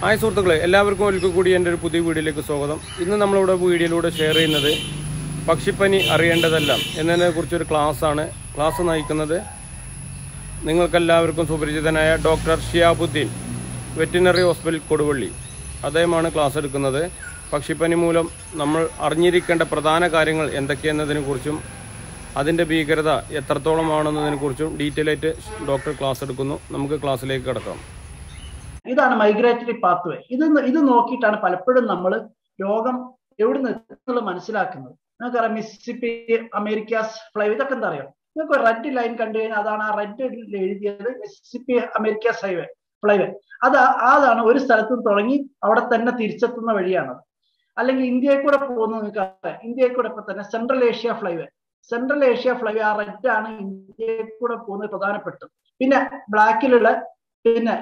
hi സുഹൃത്തുക്കളെ എല്ലാവർക്കും ഒരിക്കൽ കൂടി എൻ്റെ ഒരു പുതിയ വീഡിയോയിലേക്ക് സ്വാഗതം ഇന്ന് നമ്മളിവിടെ വീഡിയോയിലൂടെ ഷെയർ ചെയ്യുന്നത് പക്ഷിപ്പനി അറിയേണ്ടതെല്ലാം എന്നതിനെ കുറിച്ചൊരു ക്ലാസ്സാണ് ക്ലാസ് നയിക്കുന്നത് നിങ്ങൾക്കെല്ലാവർക്കും സുപരിചിതനായ doctor Shiyabuddin veterinary hospital Koduvally അദ്ദേഹമാണ് ക്ലാസ് എടുക്കുന്നത് പക്ഷിപ്പനി മൂലം നമ്മൾ അറിഞ്ഞിരിക്കേണ്ട പ്രധാന കാര്യങ്ങൾ എന്തൊക്കെയെന്നതിനെ കുറിച്ചും അതിൻ്റെ ഭീകരത എത്രത്തോളമാണെന്നതിനെ കുറിച്ചും ഡീറ്റെയിൽ ആയിട്ട് ഡോക്ടർ ക്ലാസ് എടുക്കുന്നു നമുക്ക് ക്ലാസ്സിലേക്ക് കിടക്കാം ഇതാണ് മൈഗ്രേറ്ററി പാത്വേ ഇത് ന- ഇത് നോക്കിയിട്ടാണ് പലപ്പോഴും നമ്മൾ രോഗം എവിടുന്ന് എത്തുന്നത് മനസ്സിലാക്കുന്നത് നിങ്ങൾക്കറിയാം മിസിസിപ്പി അമേരിക്കാസ് ഫ്ലൈവ് ഇതൊക്കെ എന്താ അറിയാം നിങ്ങൾക്ക് റെഡ് ലൈൻ കണ്ടു കഴിഞ്ഞാൽ അതാണ് ആ റെഡ് എഴുതിയത് മിസിസിപ്പി അമേരിക്കാസ് ഹൈവേ ഫ്ലൈവേ അത് ആ- അതാണ് ഒരു സ്ഥലത്ത് നിന്ന് തുടങ്ങി അവിടെ തന്നെ തിരിച്ചെത്തുന്ന വഴിയാണത് അല്ലെങ്കിൽ ഇന്ത്യയിൽ കൂടെ പോകുന്നത് നിങ്ങൾക്ക് അറിയാം ഇന്ത്യയിൽ കൂടെ ഇപ്പൊ തന്നെ central Asia flyway central Asia flyway ആ റെഡ് ആണ് ഇന്ത്യയിൽ കൂടെ പോകുന്നത് പ്രധാനപ്പെട്ടത് പിന്നെ ബ്ലാക്കിലുള്ള പിന്നെ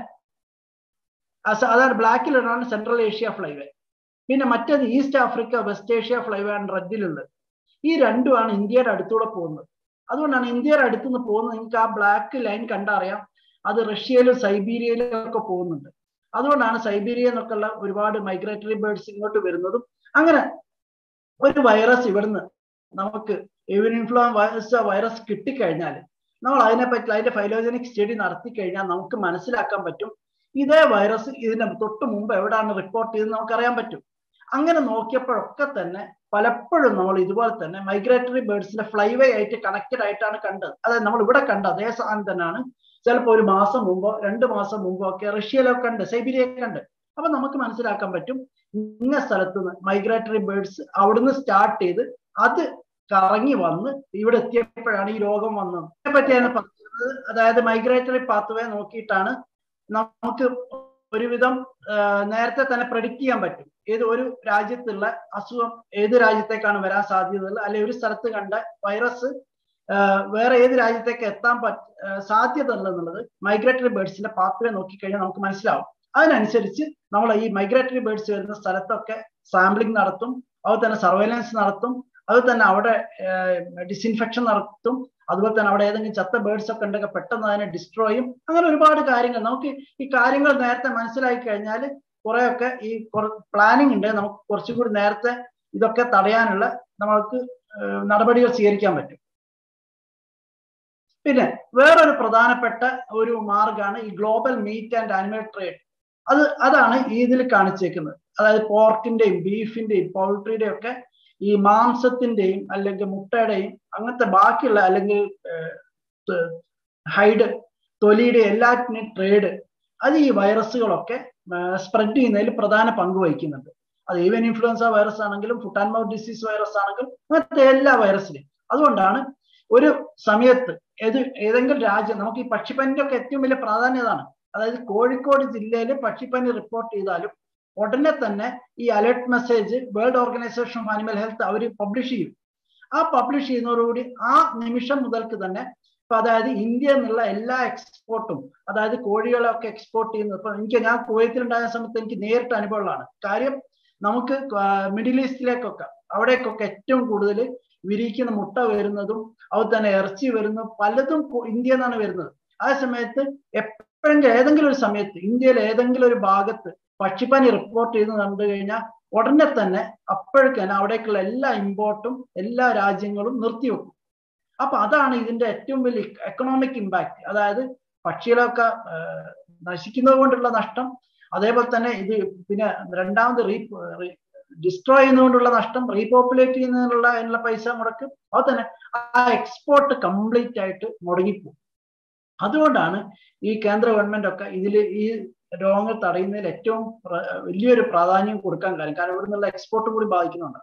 അസ- അതാണ് ബ്ലാക്കിലാണ് സെൻട്രൽ ഏഷ്യ ഫ്ലൈവേ പിന്നെ മറ്റേത് East Africa West Asia flyway ആണ് റെഡിലുള്ളത് ഈ രണ്ടുമാണ് ഇന്ത്യയുടെ അടുത്തൂടെ പോകുന്നത് അതുകൊണ്ടാണ് ഇന്ത്യയുടെ അടുത്ത് നിന്ന് പോകുന്നത് നിങ്ങൾക്ക് ആ ബ്ലാക്ക് ലൈൻ കണ്ടറിയാം അത് റഷ്യയിലും സൈബീരിയയിലും ഒക്കെ പോകുന്നുണ്ട് അതുകൊണ്ടാണ് സൈബീരിയ എന്നൊക്കെയുള്ള ഒരുപാട് മൈഗ്രേറ്ററി ബേർഡ്സ് ഇങ്ങോട്ട് വരുന്നതും അങ്ങനെ ഒരു വൈറസ് ഇവിടുന്ന് നമുക്ക് എവിൻ ഇൻഫ്ലുവൻസ വൈറസ് കിട്ടിക്കഴിഞ്ഞാൽ നമ്മൾ അതിനെപ്പറ്റി അതിന്റെ ഫൈലോജനിക് സ്റ്റഡി നടത്തി കഴിഞ്ഞാൽ നമുക്ക് മനസ്സിലാക്കാൻ പറ്റും ഇതേ വൈറസ് ഇതിന് തൊട്ട് മുമ്പ് എവിടെയാണ് റിപ്പോർട്ട് ചെയ്തത് നമുക്കറിയാൻ പറ്റും അങ്ങനെ നോക്കിയപ്പോഴൊക്കെ തന്നെ പലപ്പോഴും നമ്മൾ ഇതുപോലെ തന്നെ മൈഗ്രേറ്ററി ബേർഡ്സിന്റെ ഫ്ലൈവേ ആയിട്ട് കണക്റ്റഡ് ആയിട്ടാണ് കണ്ടത് അതായത് നമ്മൾ ഇവിടെ കണ്ട അതേ സാധനം തന്നെയാണ് ചിലപ്പോൾ ഒരു മാസം മുമ്പോ രണ്ട് മാസം മുമ്പോ ഒക്കെ റഷ്യയിലൊക്കെ കണ്ട് സൈബീരിയ കണ്ട് അപ്പൊ നമുക്ക് മനസ്സിലാക്കാൻ പറ്റും ഇന്ന സ്ഥലത്ത് നിന്ന് മൈഗ്രേറ്ററി ബേർഡ്സ് അവിടുന്ന് സ്റ്റാർട്ട് ചെയ്ത് അത് കറങ്ങി വന്ന് ഇവിടെ എത്തിയപ്പോഴാണ് ഈ രോഗം വന്നത് അതിനെപ്പറ്റിയാണ് പറഞ്ഞത് അതായത് മൈഗ്രേറ്ററി പാത്വേ നോക്കിയിട്ടാണ് നമുക്ക് ഒരുവിധം ആ, നേരത്തെ തന്നെ പ്രഡിക്റ്റ് ചെയ്യാൻ പറ്റും ഏത് ഒരു രാജ്യത്തുള്ള അസുഖം ഏത് രാജ്യത്തേക്കാണ് വരാൻ സാധ്യതയുള്ളത് അല്ലെ ഒരു സ്ഥലത്ത് കണ്ട വൈറസ് ആ, വേറെ ഏത് രാജ്യത്തേക്ക് എത്താൻ പറ്റ ആ, സാധ്യത ഉള്ളതെന്നുള്ളത് മൈഗ്രേറ്ററി ബേർഡ്സിന്റെ പാത്വേ നോക്കിക്കഴിഞ്ഞാൽ നമുക്ക് മനസ്സിലാവും അതിനനുസരിച്ച് നമ്മൾ ഈ മൈഗ്രേറ്ററി ബേർഡ്സ് വരുന്ന സ്ഥലത്തൊക്കെ സാമ്പിളിംഗ് നടത്തും അതുപോലെ തന്നെ സർവൈലൻസ് നടത്തും അതുപോലെ തന്നെ അവിടെ ഡിസിൻഫെക്ഷൻ നടത്തും അതുപോലെ തന്നെ അവിടെ ഏതെങ്കിലും ചത്ത ബേർഡ്സ് ഒക്കെ ഉണ്ടെങ്കിൽ പെട്ടെന്ന് അതിനെ ഡിസ്ട്രോയ് ചെയ്യും അങ്ങനെ ഒരുപാട് കാര്യങ്ങൾ നമുക്ക് ഈ കാര്യങ്ങൾ നേരത്തെ മനസ്സിലാക്കി കഴിഞ്ഞാൽ കുറെയൊക്കെ ഈ പ്ലാനിങ് ഉണ്ട് നമുക്ക് കുറച്ചും കൂടി നേരത്തെ ഇതൊക്കെ തടയാനുള്ള നമ്മൾക്ക് ഏഹ് നടപടികൾ സ്വീകരിക്കാൻ പറ്റും പിന്നെ വേറൊരു പ്രധാനപ്പെട്ട ഒരു മാർഗമാണ് ഈ global meat and animal trade അത് അതാണ് ഈ ഇതിൽ കാണിച്ചേക്കുന്നത് അതായത് പോർക്കിന്റെയും ബീഫിന്റെയും പൗൾട്രിയുടെയും ഒക്കെ ഈ മാംസത്തിന്റെയും അല്ലെങ്കിൽ മുട്ടയുടെയും അങ്ങനത്തെ ബാക്കിയുള്ള അല്ലെങ്കിൽ ഹൈഡ് തൊലിയുടെ എല്ലാറ്റിനെയും ട്രേഡ് അത് ഈ വൈറസുകളൊക്കെ സ്പ്രെഡ് ചെയ്യുന്നതിൽ പ്രധാന പങ്ക് വഹിക്കുന്നുണ്ട് അത് ഈവൻ ഇൻഫ്ലുവൻസ വൈറസ് ആണെങ്കിലും foot and mouth disease virus ആണെങ്കിലും അങ്ങനത്തെ എല്ലാ വൈറസിലും അതുകൊണ്ടാണ് ഒരു സമയത്ത് ഏത് ഏതെങ്കിലും രാജ്യം നമുക്ക് ഈ പക്ഷിപ്പനിന്റെ ഒക്കെ ഏറ്റവും വലിയ പ്രാധാന്യതാണ് അതായത് കോഴിക്കോട് ജില്ലയിൽ പക്ഷിപ്പനി റിപ്പോർട്ട് ചെയ്താലും ഉടനെ തന്നെ ഈ alert message world organisation of animal health അവർ പബ്ലിഷ് ചെയ്യും ആ പബ്ലിഷ് ചെയ്യുന്നതോടുകൂടി ആ നിമിഷം മുതൽക്ക് തന്നെ ഇപ്പൊ അതായത് ഇന്ത്യ എന്നുള്ള എല്ലാ എക്സ്പോർട്ടും അതായത് കോഴികളൊക്കെ എക്സ്പോർട്ട് ചെയ്യുന്നത് ഇപ്പൊ എനിക്ക് ഞാൻ കുവൈത്തിലുണ്ടായ സമയത്ത് എനിക്ക് നേരിട്ട് അനുഭവങ്ങളാണ് കാര്യം നമുക്ക് മിഡിൽ ഈസ്റ്റിലേക്കൊക്കെ അവിടേക്കൊക്കെ ഏറ്റവും കൂടുതൽ വിരിയിക്കുന്ന മുട്ട വരുന്നതും അതുപോലെ തന്നെ ഇറച്ചി വരുന്നതും പലതും കോ- ഇന്ത്യയിൽ നിന്നാണ് വരുന്നത് ആ സമയത്ത് എപ്പോഴെങ്കിലും ഏതെങ്കിലും ഒരു സമയത്ത് ഇന്ത്യയിൽ ഏതെങ്കിലും ഒരു ഭാഗത്ത് പക്ഷിപ്പനി റിപ്പോർട്ട് ചെയ്ത് കണ്ടു കഴിഞ്ഞാൽ ഉടനെ തന്നെ അപ്പോഴേക്കന്നെ അവിടേക്കുള്ള എല്ലാ ഇമ്പോർട്ടും എല്ലാ രാജ്യങ്ങളും നിർത്തിവെക്കും അപ്പൊ അതാണ് ഇതിന്റെ ഏറ്റവും വലിയ എക്കണോമിക് ഇമ്പാക്ട് അതായത് പക്ഷികളൊക്കെ ആഹ്, നശിക്കുന്നത് കൊണ്ടുള്ള നഷ്ടം അതേപോലെ തന്നെ ഇത് പിന്നെ രണ്ടാമത് റീ ഡിസ്ട്രോയ് ചെയ്യുന്നതുകൊണ്ടുള്ള നഷ്ടം റീപോപ്പുലേറ്റ് ചെയ്യുന്നതിനുള്ള അതിനുള്ള പൈസ മുടക്ക് അത് തന്നെ ആ എക്സ്പോർട്ട് കംപ്ലീറ്റ് ആയിട്ട് മുടങ്ങിപ്പോകും അതുകൊണ്ടാണ് ഈ കേന്ദ്ര ഗവൺമെന്റ് ഒക്കെ ഇതിൽ ഈ രോഗങ്ങൾ തടയുന്നതിൽ ഏറ്റവും പ്ര- വലിയൊരു പ്രാധാന്യം കൊടുക്കാൻ കാര്യം കാരണം ഇവിടെ നിന്നുള്ള എക്സ്പോർട്ട് കൂടി ബാധിക്കുന്നുണ്ട്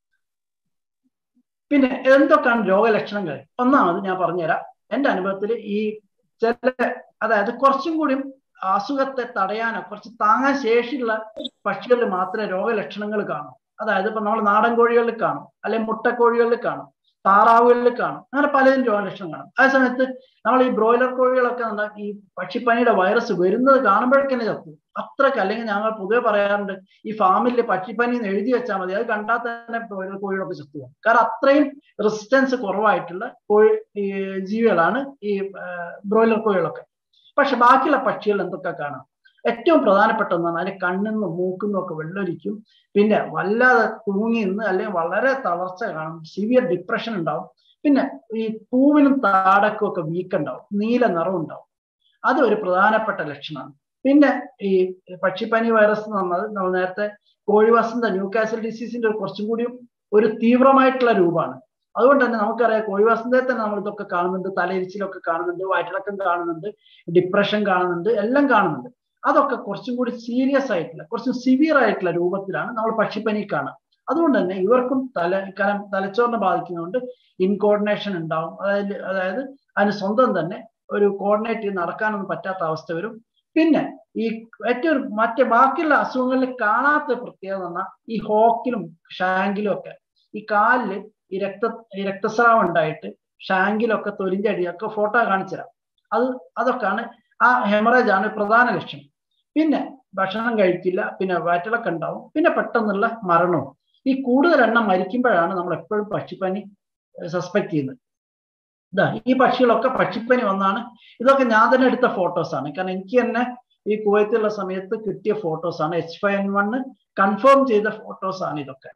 പിന്നെ എന്തൊക്കെയാണ് രോഗലക്ഷണങ്ങൾ ഒന്നാമത് ഞാൻ പറഞ്ഞുതരാം എന്റെ അനുഭവത്തിൽ ഈ ചില അതായത് കുറച്ചും കൂടി അസുഖത്തെ തടയാനോ കുറച്ച് താങ്ങാൻ ശേഷിയുള്ള പക്ഷികളിൽ മാത്രമേ രോഗലക്ഷണങ്ങൾ കാണൂ അതായത് ഇപ്പൊ നമ്മൾ നാടൻ കോഴികളിൽ കാണും അല്ലെങ്കിൽ മുട്ടക്കോഴികളിൽ കാണും താറാവുകളിൽ കാണും അങ്ങനെ പലതിനും രോഗലക്ഷണം കാണും ആ സമയത്ത് നമ്മൾ ഈ ബ്രോയിലർ കോഴികളൊക്കെ എന്താ ഈ പക്ഷിപ്പനിയുടെ വൈറസ് വരുന്നത് കാണുമ്പോഴേക്കന്നെ ചത്തു അത്രക്ക് അല്ലെങ്കിൽ ഞങ്ങൾ പൊതുവെ പറയാറുണ്ട് ഈ ഫാമിൽ പക്ഷിപ്പനി എന്ന് എഴുതി വെച്ചാൽ മതി അത് കണ്ടാൽ തന്നെ ബ്രോയിലർ കോഴികളൊക്കെ ചത്തു പോകും കാരണം അത്രയും റെസിസ്റ്റൻസ് കുറവായിട്ടുള്ള കോഴി ഈ ജീവികളാണ് ഈ ബ്രോയിലർ കോഴികളൊക്കെ പക്ഷെ ബാക്കിയുള്ള പക്ഷികൾ എന്തൊക്കെ കാണാം ഏറ്റവും പ്രധാനപ്പെട്ട ഒന്നാണ് അതിന്റെ കണ്ണിന്നും മൂക്കിന്നും ഒക്കെ വെള്ളൊലിക്കും പിന്നെ വല്ലാതെ തൂങ്ങി നിന്ന് അല്ലെങ്കിൽ വളരെ തളർച്ച കാണും സിവിയർ ഡിപ്രഷൻ ഉണ്ടാവും പിന്നെ ഈ പൂവിനും താടക്കും ഒക്കെ വീക്കുണ്ടാവും നീല നിറം ഉണ്ടാവും അത് ഒരു പ്രധാനപ്പെട്ട ലക്ഷണമാണ് പിന്നെ ഈ പക്ഷിപ്പനി വൈറസ് എന്ന് പറഞ്ഞത് നമ്മൾ നേരത്തെ കോഴിവസന്ത ന്യൂ കാസൽ ഡിസീസിന്റെ കുറച്ചും കൂടി ഒരു തീവ്രമായിട്ടുള്ള രൂപമാണ് അതുകൊണ്ട് തന്നെ നമുക്കറിയാം കോഴിവസന്തയിൽ തന്നെ നമ്മൾ ഇതൊക്കെ കാണുന്നുണ്ട് തലയിരിച്ചിലൊക്കെ കാണുന്നുണ്ട് വയറ്റിളക്കം കാണുന്നുണ്ട് ഡിപ്രഷൻ കാണുന്നുണ്ട് എല്ലാം കാണുന്നുണ്ട് അതൊക്കെ കുറച്ചും കൂടി സീരിയസ് ആയിട്ടുള്ള കുറച്ചും സിവിയർ ആയിട്ടുള്ള രൂപത്തിലാണ് നമ്മൾ പക്ഷിപ്പനി കാണുക അതുകൊണ്ട് തന്നെ ഇവർക്കും തല കാരണം തലച്ചോറിനെ ബാധിക്കുന്നതുകൊണ്ട് ഇൻകോർഡിനേഷൻ ഉണ്ടാവും അതായത് അതായത് അതിന് സ്വന്തം തന്നെ ഒരു കോർഡിനേറ്റ് ചെയ്ത് നടക്കാനൊന്നും പറ്റാത്ത അവസ്ഥ വരും പിന്നെ ഈ ഏറ്റവും മറ്റേ ബാക്കിയുള്ള അസുഖങ്ങളിൽ കാണാത്ത പ്രത്യേകത എന്ന് പറഞ്ഞാൽ ഈ ഹോക്കിലും ഷാങ്കിലും ഒക്കെ ഈ കാലില് ഈ രക്ത ഈ രക്തസ്രാവം ഉണ്ടായിട്ട് ഷാങ്കിലൊക്കെ തൊലിഞ്ചടിയൊക്കെ ഫോട്ടോ കാണിച്ചു തരാം അത് അതൊക്കെയാണ് ആ ഹെമറേജ് ആണ് പ്രധാന ലക്ഷ്യം പിന്നെ ഭക്ഷണം കഴിക്കില്ല പിന്നെ വയറ്റിളക്കം ഉണ്ടാവും പിന്നെ പെട്ടെന്നുള്ള മരണവും ഈ കൂടുതൽ എണ്ണം മരിക്കുമ്പോഴാണ് നമ്മൾ എപ്പോഴും പക്ഷിപ്പനി സസ്പെക്ട് ചെയ്യുന്നത് ഇതാ ഈ പക്ഷികളൊക്കെ പക്ഷിപ്പനി വന്നാണ് ഇതൊക്കെ ഞാൻ തന്നെ എടുത്ത ഫോട്ടോസ് ആണ് കാരണം എനിക്ക് തന്നെ ഈ കുവൈത്തിലുള്ള സമയത്ത് കിട്ടിയ ഫോട്ടോസ് ആണ് H five N one confirm ചെയ്ത ഫോട്ടോസ് ആണ് ഇതൊക്കെ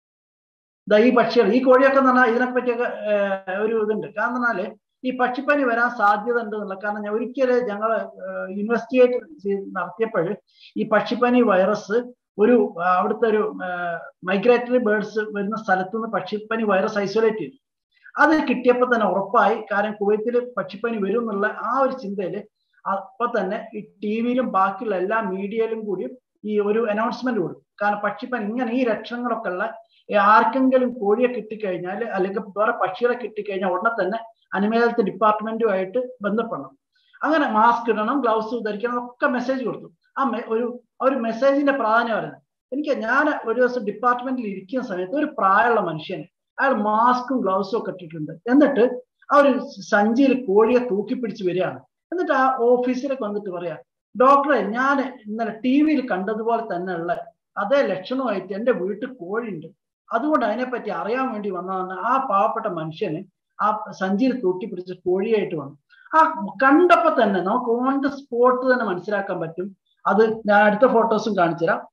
ഇതാ ഈ പക്ഷികൾ ഈ കോഴിയൊക്കെ എന്ന് പറഞ്ഞാൽ ഇതിനെ പറ്റിയൊക്കെ ഒരു ഇതുണ്ട് കാരണം എന്നാല് ഈ പക്ഷിപ്പനി വരാൻ സാധ്യത ഉണ്ട് എന്നുള്ള കാരണം ഞാൻ ഒരിക്കല് ഞങ്ങൾ ഇൻവെസ്റ്റിഗേറ്റ് ചെയ്ത് നടത്തിയപ്പോൾ ഈ പക്ഷിപ്പനി വൈറസ് ഒരു അവിടുത്തെ ഒരു മൈഗ്രേറ്ററി ബേർഡ്സ് വരുന്ന സ്ഥലത്തു നിന്ന് പക്ഷിപ്പനി വൈറസ് ഐസൊലേറ്റ് ചെയ്തു അത് കിട്ടിയപ്പോൾ തന്നെ ഉറപ്പായി കാരണം കുവൈത്തിൽ പക്ഷിപ്പനി വരും എന്നുള്ള ആ ഒരു ചിന്തയിൽ അപ്പൊ തന്നെ ഈ ടി വിയിലും ബാക്കിയുള്ള എല്ലാ മീഡിയയിലും കൂടി ഈ ഒരു അനൗൺസ്മെന്റ് കൊടുക്കും കാരണം പക്ഷിപ്പനി ഇങ്ങനെ ഈ ലക്ഷണങ്ങളൊക്കെ ഉള്ള ആർക്കെങ്കിലും കോഴിയെ കിട്ടിക്കഴിഞ്ഞാൽ അല്ലെങ്കിൽ വേറെ പക്ഷികളെ കിട്ടിക്കഴിഞ്ഞാൽ ഉടനെ തന്നെ അനിമൽ ഹെൽത്ത് ഡിപ്പാർട്ട്മെന്റുമായിട്ട് ബന്ധപ്പെടണം അങ്ങനെ മാസ്ക് ഇടണം ഗ്ലൗസ് ധരിക്കണം ഒക്കെ മെസ്സേജ് കൊടുത്തു ആ ഒരു ഒരു മെസ്സേജിന്റെ പ്രാധാന്യം പറയുന്നത് എനിക്ക് ഞാൻ ഒരു ദിവസം ഡിപ്പാർട്ട്മെന്റിൽ ഇരിക്കുന്ന സമയത്ത് ഒരു പ്രായമുള്ള മനുഷ്യൻ അയാൾ മാസ്കും ഗ്ലൗസും ഒക്കെ ഇട്ടിട്ടുണ്ട് എന്നിട്ട് ആ ഒരു സഞ്ചിയിൽ കോഴിയെ തൂക്കിപ്പിടിച്ച് വരികയാണ് എന്നിട്ട് ആ ഓഫീസിലേക്ക് വന്നിട്ട് പറയാ ഡോക്ടറെ ഞാൻ ഇന്നലെ ടി വിയിൽ കണ്ടതുപോലെ തന്നെയുള്ള അതേ ലക്ഷണമായിട്ട് എൻ്റെ വീട്ടിൽ കോഴിയുണ്ട് അതുകൊണ്ട് അതിനെപ്പറ്റി അറിയാൻ വേണ്ടി വന്നതാണ് ആ പാവപ്പെട്ട മനുഷ്യന് ആ സഞ്ചിയിൽ തൂക്കി പിടിച്ച് കോഴിയായിട്ട് വന്നു ആ കണ്ടപ്പോ തന്നെ നമുക്ക് ഓൺ ദ സ്പോട്ട് തന്നെ മനസ്സിലാക്കാൻ പറ്റും അത് ഞാൻ അടുത്ത ഫോട്ടോസും കാണിച്ചു തരാം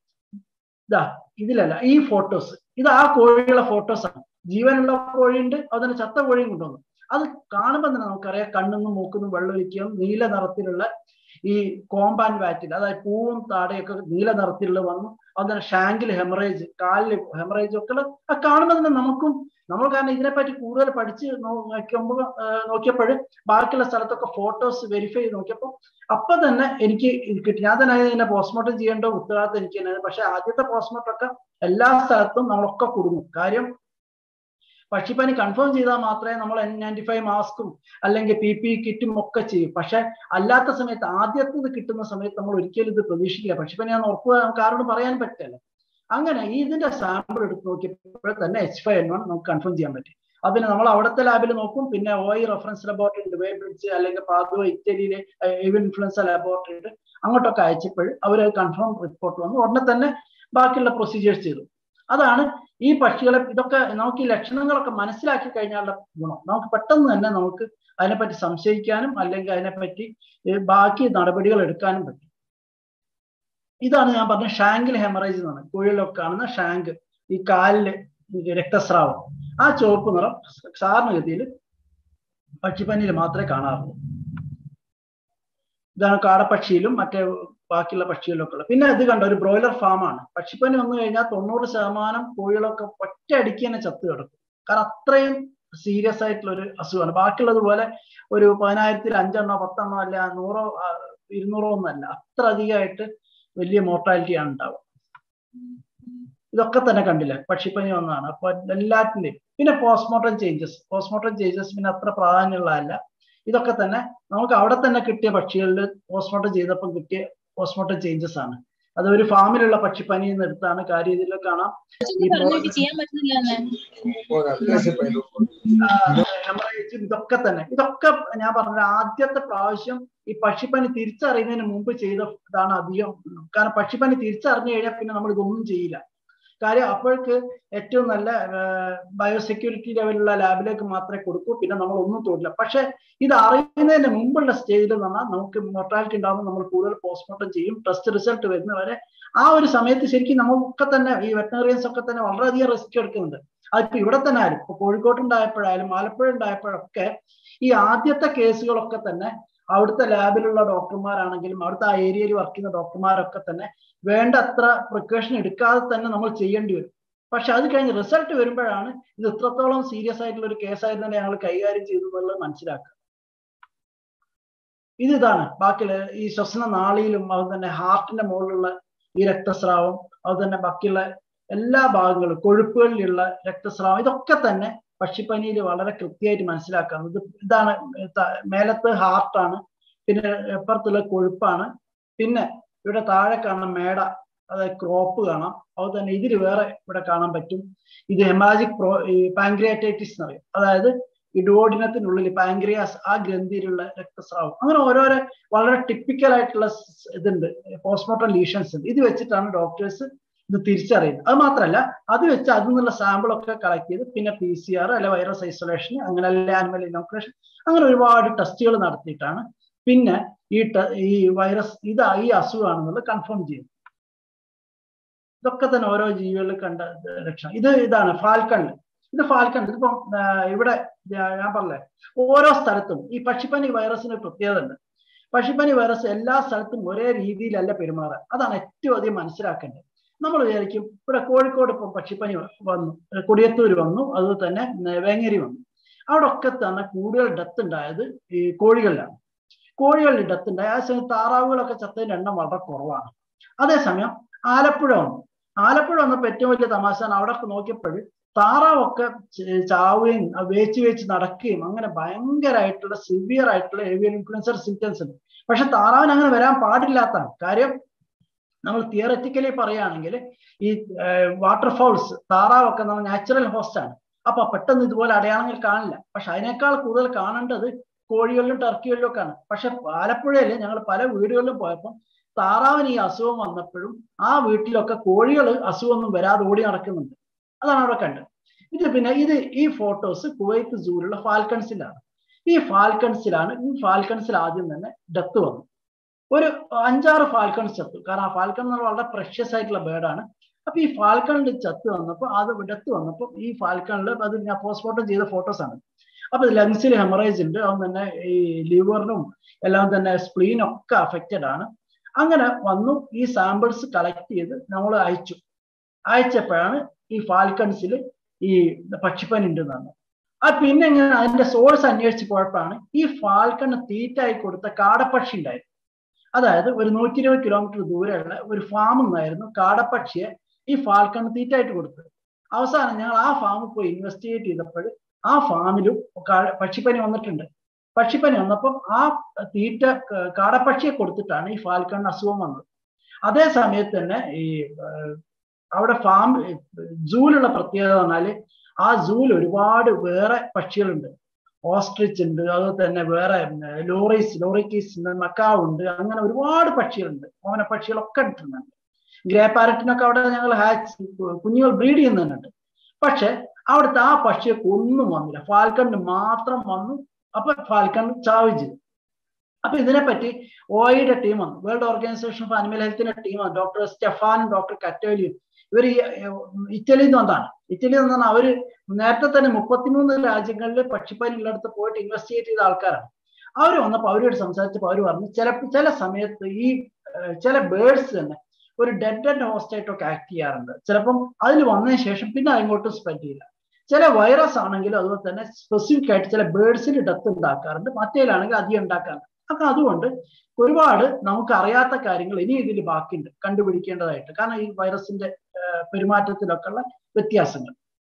ഇതാ ഇതിലല്ല ഈ ഫോട്ടോസ് ഇത് ആ കോഴികളുടെ ഫോട്ടോസ് ആണ് ജീവനുള്ള കോഴിയുണ്ട് അതിന് ചത്ത കോഴിയും കൊണ്ടുവന്നു അത് കാണുമ്പോൾ തന്നെ നമുക്കറിയാം കണ്ണുന്നും മൂക്കുന്നും വെള്ളമൊലിക്കുകയും നീല നിറത്തിലുള്ള ഈ കോമ്പാൻ വാറ്റിൽ അതായത് പൂവും താടയൊക്കെ നീല നിറത്തിലുള്ള വന്നു അതുപോലെ ഷാങ്കിൽ ഹെമറേജ് കാലിൽ ഹെമറേജ് ഒക്കെ ആ കാണുമ്പോൾ തന്നെ നമുക്കും നമ്മൾ കാരണം ഇതിനെപ്പറ്റി കൂടുതൽ പഠിച്ച് നോക്കുമ്പോൾ നോക്കിയപ്പോൾ ബാക്കിയുള്ള സ്ഥലത്തൊക്കെ ഫോട്ടോസ് വെരിഫൈ ചെയ്ത് നോക്കിയപ്പോൾ അപ്പൊ തന്നെ എനിക്ക് കിട്ടി ഞാൻ തന്നെ ഇതിനെ പോസ്റ്റ്മോർട്ടം ചെയ്യേണ്ട ഉത്തരവാദിത്തം എനിക്ക് തന്നെ പക്ഷെ ആദ്യത്തെ പോസ്റ്റ്മോർട്ടം ഒക്കെ എല്ലാ സ്ഥലത്തും നമ്മളൊക്കെ കൊടുക്കും കാര്യം പക്ഷിപ്പനി കൺഫേം ചെയ്താൽ മാത്രമേ നമ്മൾ എൻ നയൻറ്റി ഫൈവ് മാസ്കും അല്ലെങ്കിൽ പി പി കിറ്റും ഒക്കെ ചെയ്യും പക്ഷെ അല്ലാത്ത സമയത്ത് ആദ്യത്തേത് കിട്ടുന്ന സമയത്ത് നമ്മൾ ഒരിക്കലും ഇത് പ്രതീക്ഷിക്കില്ല പക്ഷിപ്പനിയാന്ന് ഉറപ്പ് നമുക്ക് ആരോടും പറയാൻ പറ്റില്ല അങ്ങനെ ഇതിന്റെ സാമ്പിൾ എടുത്ത് നോക്കിയപ്പോൾ തന്നെ എച്ച് ഫൈവ് എൻ വൺ നമുക്ക് കൺഫേം ചെയ്യാൻ പറ്റും അതിന് നമ്മൾ അവിടുത്തെ ലാബിൽ നോക്കും പിന്നെ ഒ ഐ റെഫറൻസ് ലബോറട്ടറി ഉണ്ട് വേ ബ്രിഡ്ജ് അല്ലെങ്കിൽ പാതുവ ഇറ്റലിയിലെ ഏവിയൻ ഇൻഫ്ലുവൻസ ലബോറട്ടറി ഉണ്ട് അങ്ങോട്ടൊക്കെ അയച്ചപ്പോൾ അവർ കൺഫേം റിപ്പോർട്ട് വന്നു ഉടനെ തന്നെ ബാക്കിയുള്ള പ്രൊസീജിയേഴ്സ് ചെയ്തു അതാണ് ഈ പക്ഷികളെ ഇതൊക്കെ നമുക്ക് ഈ ലക്ഷണങ്ങളൊക്കെ മനസ്സിലാക്കി കഴിഞ്ഞാലുള്ള ഗുണം നമുക്ക് പെട്ടെന്ന് തന്നെ നമുക്ക് അതിനെപ്പറ്റി സംശയിക്കാനും അല്ലെങ്കിൽ അതിനെപ്പറ്റി ബാക്കി നടപടികൾ എടുക്കാനും പറ്റും ഇതാണ് ഞാൻ പറഞ്ഞ ഷാങ്കിൽ ഹെമറേജ് എന്ന് പറയുന്നത് കുഴിലൊക്കെ കാണുന്ന ഷാങ്ക് ഈ കാലില് രക്തസ്രാവം ആ ചുവപ്പ് നിറം സാധാരണഗതിയിൽ പക്ഷിപ്പനിയിൽ മാത്രമേ കാണാറുള്ളൂ ഇതാണ് കാടപ്പക്ഷിയിലും മറ്റേ ബാക്കിയുള്ള പക്ഷികളിലൊക്കെ ഉള്ളത് പിന്നെ ഇത് കണ്ട ഒരു ബ്രോയിലർ ഫാമാണ് പക്ഷിപ്പനി വന്നു കഴിഞ്ഞാൽ തൊണ്ണൂറ് ശതമാനം കോഴികളൊക്കെ ഒറ്റ അടിക്ക് തന്നെ ചത്തു കിടക്കും കാരണം അത്രയും സീരിയസ് ആയിട്ടുള്ള ഒരു അസുഖമാണ് ബാക്കിയുള്ളതുപോലെ ഒരു പതിനായിരത്തിൽ അഞ്ചെണ്ണോ പത്തെണ്ണോ അല്ല നൂറോ ഇരുന്നൂറോ ഒന്നല്ല അത്ര അധികമായിട്ട് വലിയ മോർട്ടാലിറ്റി ആണ് ഉണ്ടാവുക ഇതൊക്കെ തന്നെ കണ്ടില്ല പക്ഷിപ്പനി വന്നതാണ് അപ്പൊ എല്ലാത്തിന്റെയും പിന്നെ പോസ്റ്റ്മോർട്ടം ചേഞ്ചസ് പോസ്റ്റ്മോർട്ടം ചേഞ്ചസ് പിന്നെ അത്ര പ്രാധാന്യമുള്ളതല്ല ഇതൊക്കെ തന്നെ നമുക്ക് അവിടെ തന്നെ കിട്ടിയ പക്ഷികളിൽ പോസ്റ്റ്മോർട്ടം ചെയ്തപ്പോൾ കിട്ടിയ പോസ്റ്റ്മോർട്ടം ചേഞ്ചസ് ആണ് അത് ഒരു ഫാമിലുള്ള പക്ഷിപ്പനി എന്ന് എടുത്താണ് കാര്യം ഇതിൽ കാണാം ഹെമറേജും ഇതൊക്കെ തന്നെ ഇതൊക്കെ ഞാൻ പറഞ്ഞ ആദ്യത്തെ പ്രാവശ്യം ഈ പക്ഷിപ്പനി തിരിച്ചറിയുന്നതിന് മുമ്പ് ചെയ്ത ഇതാണ് അധികം കാരണം പക്ഷിപ്പനി തിരിച്ചറിഞ്ഞു കഴിഞ്ഞാൽ പിന്നെ നമ്മൾ ഇതൊന്നും ചെയ്യില്ല കാര്യം അപ്പോഴേക്ക് ഏറ്റവും നല്ല ബയോസെക്യൂരിറ്റി ലെവലുള്ള ലാബിലേക്ക് മാത്രമേ കൊടുക്കൂ പിന്നെ നമ്മൾ ഒന്നും തൊടില്ല പക്ഷെ ഇത് അറിയുന്നതിന് മുമ്പുള്ള സ്റ്റേജിൽ പറഞ്ഞാൽ നമുക്ക് മൊർട്ടാലിറ്റി ഉണ്ടാകുമ്പോൾ നമ്മൾ കൂടുതൽ പോസ്റ്റ്മോർട്ടം ചെയ്യും ടെസ്റ്റ് റിസൾട്ട് വരുന്നവരെ ആ ഒരു സമയത്ത് ശരിക്കും നമുക്കൊക്കെ തന്നെ ഈ വെറ്റനറിയൻസ് ഒക്കെ തന്നെ വളരെയധികം റിസ്ക് എടുക്കുന്നുണ്ട് അതിപ്പോ ഇവിടെ തന്നെ ആയാലും ഇപ്പൊ കോഴിക്കോട്ട് ഉണ്ടായപ്പോഴായാലും ആലപ്പുഴ ഉണ്ടായപ്പോഴൊക്കെ ഈ ആദ്യത്തെ കേസുകളൊക്കെ തന്നെ അവിടുത്തെ ലാബിലുള്ള ഡോക്ടർമാരാണെങ്കിലും അവിടുത്തെ ആ ഏരിയയിൽ വർക്ക് ചെയ്യുന്ന ഡോക്ടർമാരൊക്കെ തന്നെ വേണ്ടത്ര പ്രിക്കോഷൻ എടുക്കാതെ തന്നെ നമ്മൾ ചെയ്യേണ്ടി വരും പക്ഷെ അത് കഴിഞ്ഞ് റിസൾട്ട് വരുമ്പോഴാണ് ഇത് ഇത്രത്തോളം സീരിയസ് ആയിട്ടുള്ള ഒരു കേസായിട്ട് തന്നെ ഞങ്ങൾ കൈകാര്യം ചെയ്തു എന്നുള്ളത് മനസ്സിലാക്കുക ഇത് ഇതാണ് ബാക്കിയുള്ള ഈ ശ്വസന നാളിയിലും അത് തന്നെ ഹാർട്ടിന്റെ മുകളിലുള്ള ഈ രക്തസ്രാവം അത് തന്നെ ബാക്കിയുള്ള എല്ലാ ഭാഗങ്ങളും കൊഴുപ്പുകളിലുള്ള രക്തസ്രാവം ഇതൊക്കെ തന്നെ പക്ഷിപ്പനിയിൽ വളരെ കൃത്യമായിട്ട് മനസ്സിലാക്കാം ഇത് ഇതാണ് മേലത്ത് ഹാർട്ടാണ് പിന്നെ എപ്പുറത്തുള്ള കൊഴുപ്പാണ് പിന്നെ ഇവിടെ താഴെ കാണാം മേട അതായത് ക്രോപ്പ് കാണാം അത് തന്നെ ഇതിൽ വേറെ ഇവിടെ കാണാൻ പറ്റും ഇത് ഹെമാജിക് പ്രോ ഈ പാങ്ക്രിയാറ്റൈറ്റിസ് എന്ന് പറയും അതായത് ഈ ഡുവോഡിനത്തിനുള്ളിൽ പാങ്ക്രിയാസ് ആ ഗ്രന്ഥിയിലുള്ള രക്തസ്രാവം അങ്ങനെ ഓരോരോ വളരെ ടിപ്പിക്കൽ ആയിട്ടുള്ള ഇതുണ്ട് പോസ്റ്റ്മോർട്ടം ലീഷൻസ് ഉണ്ട് ഇത് വെച്ചിട്ടാണ് ഡോക്ടേഴ്സ് ഇത് തിരിച്ചറിയുന്നത് അത് മാത്രമല്ല അത് വെച്ച് അതിൽ നിന്നുള്ള സാമ്പിൾ ഒക്കെ കളക്ട് ചെയ്ത് പിന്നെ പി സി ആർ അല്ലെ വൈറസ് ഐസൊലേഷൻ അങ്ങനെ അല്ലെ ആനിമൽ ഇനോക്കുലേഷൻ അങ്ങനെ ഒരുപാട് ടെസ്റ്റുകൾ നടത്തിയിട്ടാണ് പിന്നെ ഈ ഈ വൈറസ് ഇത് ഈ അസുഖമാണെന്നുള്ളത് കൺഫേം ചെയ്യുന്നത് ഇതൊക്കെ തന്നെ ഓരോ ജീവികളിൽ കണ്ട ലക്ഷണം ഇത് ഇതാണ് ഫാൽക്കണിൽ ഇത് ഫാൽക്കൺ ഇതിപ്പം ഇവിടെ ഞാൻ പറഞ്ഞേ ഓരോ സ്ഥലത്തും ഈ പക്ഷിപ്പനി വൈറസിന് പ്രത്യേകത ഉണ്ട് പക്ഷിപ്പനി വൈറസ് എല്ലാ സ്ഥലത്തും ഒരേ രീതിയിലല്ല പെരുമാറുക അതാണ് ഏറ്റവും അധികം മനസ്സിലാക്കേണ്ടത് നമ്മൾ വിചാരിക്കും ഇവിടെ കോഴിക്കോട് ഇപ്പം പക്ഷിപ്പനി വന്നു കൊടിയത്തൂർ വന്നു അതുപോലെ തന്നെ വേങ്ങേരി വന്നു അവിടെ ഒക്കെ തന്നെ കൂടുതൽ ഡെത്ത് ഉണ്ടായത് ഈ കോഴികളിലാണ് കോഴികളിൽ ഡെത്ത് ഉണ്ടായ ആ സമയം താറാവുകളൊക്കെ ചത്തതിന്റെ എണ്ണം വളരെ കുറവാണ് അതേസമയം ആലപ്പുഴ വന്നു ആലപ്പുഴ വന്നപ്പോൾ ഏറ്റവും വലിയ തമാശ അവിടെ നോക്കിയപ്പോൾ താറാവൊക്കെ ചാവുകയും വേച്ച് വേച്ച് നടക്കുകയും അങ്ങനെ ഭയങ്കരമായിട്ടുള്ള സിവിയർ ആയിട്ടുള്ള ഏവിയൻ ഇൻഫ്ലുവൻസർ സിംറ്റംസ് ഉണ്ട് പക്ഷെ താറാവിന് അങ്ങനെ വരാൻ പാടില്ലാത്തതാണ് കാര്യം നമ്മൾ തിയററ്റിക്കലി പറയുകയാണെങ്കിൽ ഈ വാട്ടർഫോൾസ് താറാവൊക്കെ നമ്മൾ നാച്ചുറൽ ഹോസ്റ്റ് ആണ് അപ്പൊ പെട്ടെന്ന് ഇതുപോലെ അടയാളങ്ങൾ കാണില്ല പക്ഷെ അതിനേക്കാൾ കൂടുതൽ കാണേണ്ടത് കോഴികളിലും ടർക്കികളിലും ഒക്കെയാണ് പക്ഷെ ആലപ്പുഴയിൽ ഞങ്ങൾ പല വീടുകളിലും പോയപ്പോൾ താറാവിന് ഈ അസുഖം വന്നപ്പോഴും ആ വീട്ടിലൊക്കെ കോഴികൾ അസുഖമൊന്നും വരാതെ ഓടി നടക്കുന്നുണ്ട് അതാണ് അവിടെ കണ്ടത് ഇത് പിന്നെ ഇത് ഈ ഫോട്ടോസ് കുവൈത്ത് സൂലുള്ള ഫാൽക്കൺസിലാണ് ഈ ഫാൽക്കൺസിലാണ് ഈ ഫാൽക്കൺസിൽ ആദ്യം തന്നെ ഡെത്ത് വന്നു ഒരു അഞ്ചാറ് ഫാൽക്കൺസ് ചത്തു കാരണം ആ ഫാൽക്കൺ എന്ന് വളരെ പ്രഷ്യസ് ആയിട്ടുള്ള ബേർഡാണ് അപ്പൊ ഈ ഫാൽക്കണിൽ ചത്ത് വന്നപ്പോൾ അത് ഡെത്ത് വന്നപ്പോൾ ഈ ഫാൽക്കണിൽ അത് ഞാൻ പോസ്റ്റ്മോർട്ടം ചെയ്ത ഫോട്ടോസ് ആണ് അപ്പൊ ലങ്സിൽ ഹെമറേജ് ഉണ്ട് അതും തന്നെ ഈ ലിവറിനും എല്ലാം തന്നെ സ്പ്ലീനും ഒക്കെ അഫക്റ്റഡ് ആണ് അങ്ങനെ വന്നു ഈ സാമ്പിൾസ് കളക്ട് ചെയ്ത് നമ്മൾ അയച്ചു അയച്ചപ്പോഴാണ് ഈ ഫാൽക്കൺസിൽ ഈ പക്ഷിപ്പനി ഉണ്ടെന്നാണ് ആ പിന്നെ ഇങ്ങനെ അതിന്റെ സോഴ്സ് അന്വേഷിച്ച് പോയപ്പോഴാണ് ഈ ഫാൽക്കണ് തീറ്റായി കൊടുത്ത കാടപ്പക്ഷി ഉണ്ടായിരുന്നു അതായത് ഒരു നൂറ്റി ഇരുപത് കിലോമീറ്റർ ദൂരെയുള്ള ഒരു ഫാമിൽ നിന്നായിരുന്നു കാടപ്പക്ഷിയെ ഈ ഫാൽക്കൺ തീറ്റായിട്ട് കൊടുത്തത് അവസാനം ഞങ്ങൾ ആ ഫാമിൽ പോയി ഇൻവെസ്റ്റിഗേറ്റ് ചെയ്തപ്പോൾ ആ ഫാമിലും പക്ഷിപ്പനി വന്നിട്ടുണ്ട് പക്ഷിപ്പനി വന്നപ്പം ആ തീറ്റ കാടപ്പക്ഷിയെ കൊടുത്തിട്ടാണ് ഈ ഫാൽക്കണിന് അസുഖം വന്നത് അതേ സമയത്ത് തന്നെ ഈ അവിടെ ഫാം സൂലുള്ള പ്രത്യേകത പറഞ്ഞാല് ആ സൂവിൽ ഒരുപാട് വേറെ പക്ഷികളുണ്ട് ഓസ്ട്രിച്ച് ഉണ്ട് അതുപോലെ തന്നെ വേറെ ലോറീസ് ലോറിക്കീസ് ഉണ്ട് മക്കാവ് ഉണ്ട് അങ്ങനെ ഒരുപാട് പക്ഷികളുണ്ട് ഓമന പക്ഷികളൊക്കെ ഇട്ടിട്ടുണ്ട് ഗ്രേ പാരറ്റിനൊക്കെ അവിടെ ഞങ്ങൾ ഹാച്ച് കുഞ്ഞുങ്ങൾ ബ്രീഡ് ചെയ്യുന്നുണ്ട് പക്ഷെ അവിടുത്തെ ആ പക്ഷിയൊക്കെ ഒന്നും വന്നില്ല ഫാൽക്കണിന് മാത്രം വന്നു അപ്പൊ ഫാൽക്കൺ ചാവിജ് അപ്പൊ ഇതിനെപ്പറ്റി ഓയുടെ ടീം വന്നു വേൾഡ് ഓർഗനൈസേഷൻ ഓഫ് അനിമൽ ഹെൽത്തിന്റെ ടീം വന്നു ഡോക്ടർ സ്റ്റെഫാനും ഡോക്ടർ കറ്റോലിയും ഇവർ ഇറ്റലിയിൽ നിന്ന് വന്നതാണ് ഇറ്റലിയിൽ നിന്ന് അവര് നേരത്തെ തന്നെ മുപ്പത്തിമൂന്ന് രാജ്യങ്ങളിൽ പക്ഷിപ്പനി ഉള്ളിടത്ത് പോയിട്ട് ഇൻവെസ്റ്റിഗേറ്റ് ചെയ്ത ആൾക്കാരാണ് അവർ വന്നപ്പോൾ അവരോട് സംസാരിച്ചപ്പോൾ അവർ പറഞ്ഞു ചില ചില സമയത്ത് ഈ ചില ബേർഡ്സ് തന്നെ ഒരു ഡെഡ് ആൻഡ് ഹോസ്റ്റ് ആയിട്ടൊക്കെ ആക്ട് ചെയ്യാറുണ്ട് ചിലപ്പം അതിൽ വന്നതിന് ശേഷം പിന്നെ അങ്ങോട്ടും സ്പ്രെഡ് ചെയ്യില്ല ചില വൈറസ് ആണെങ്കിലും അതുപോലെ തന്നെ സ്പെസിഫിക് ആയിട്ട് ചില ബേർഡ്സിൽ ഡെത്ത് ഉണ്ടാക്കാറുണ്ട് മറ്റേലാണെങ്കിൽ അധികം ഉണ്ടാക്കാറുണ്ട് അപ്പൊ അതുകൊണ്ട് ഒരുപാട് നമുക്ക് അറിയാത്ത കാര്യങ്ങൾ ഇനി ഇതിൽ ബാക്കിയുണ്ട് കണ്ടുപിടിക്കേണ്ടതായിട്ട് കാരണം ഈ വൈറസിന്റെ പെരുമാറ്റത്തിലൊക്കെ ഉള്ള വ്യത്യാസങ്ങൾ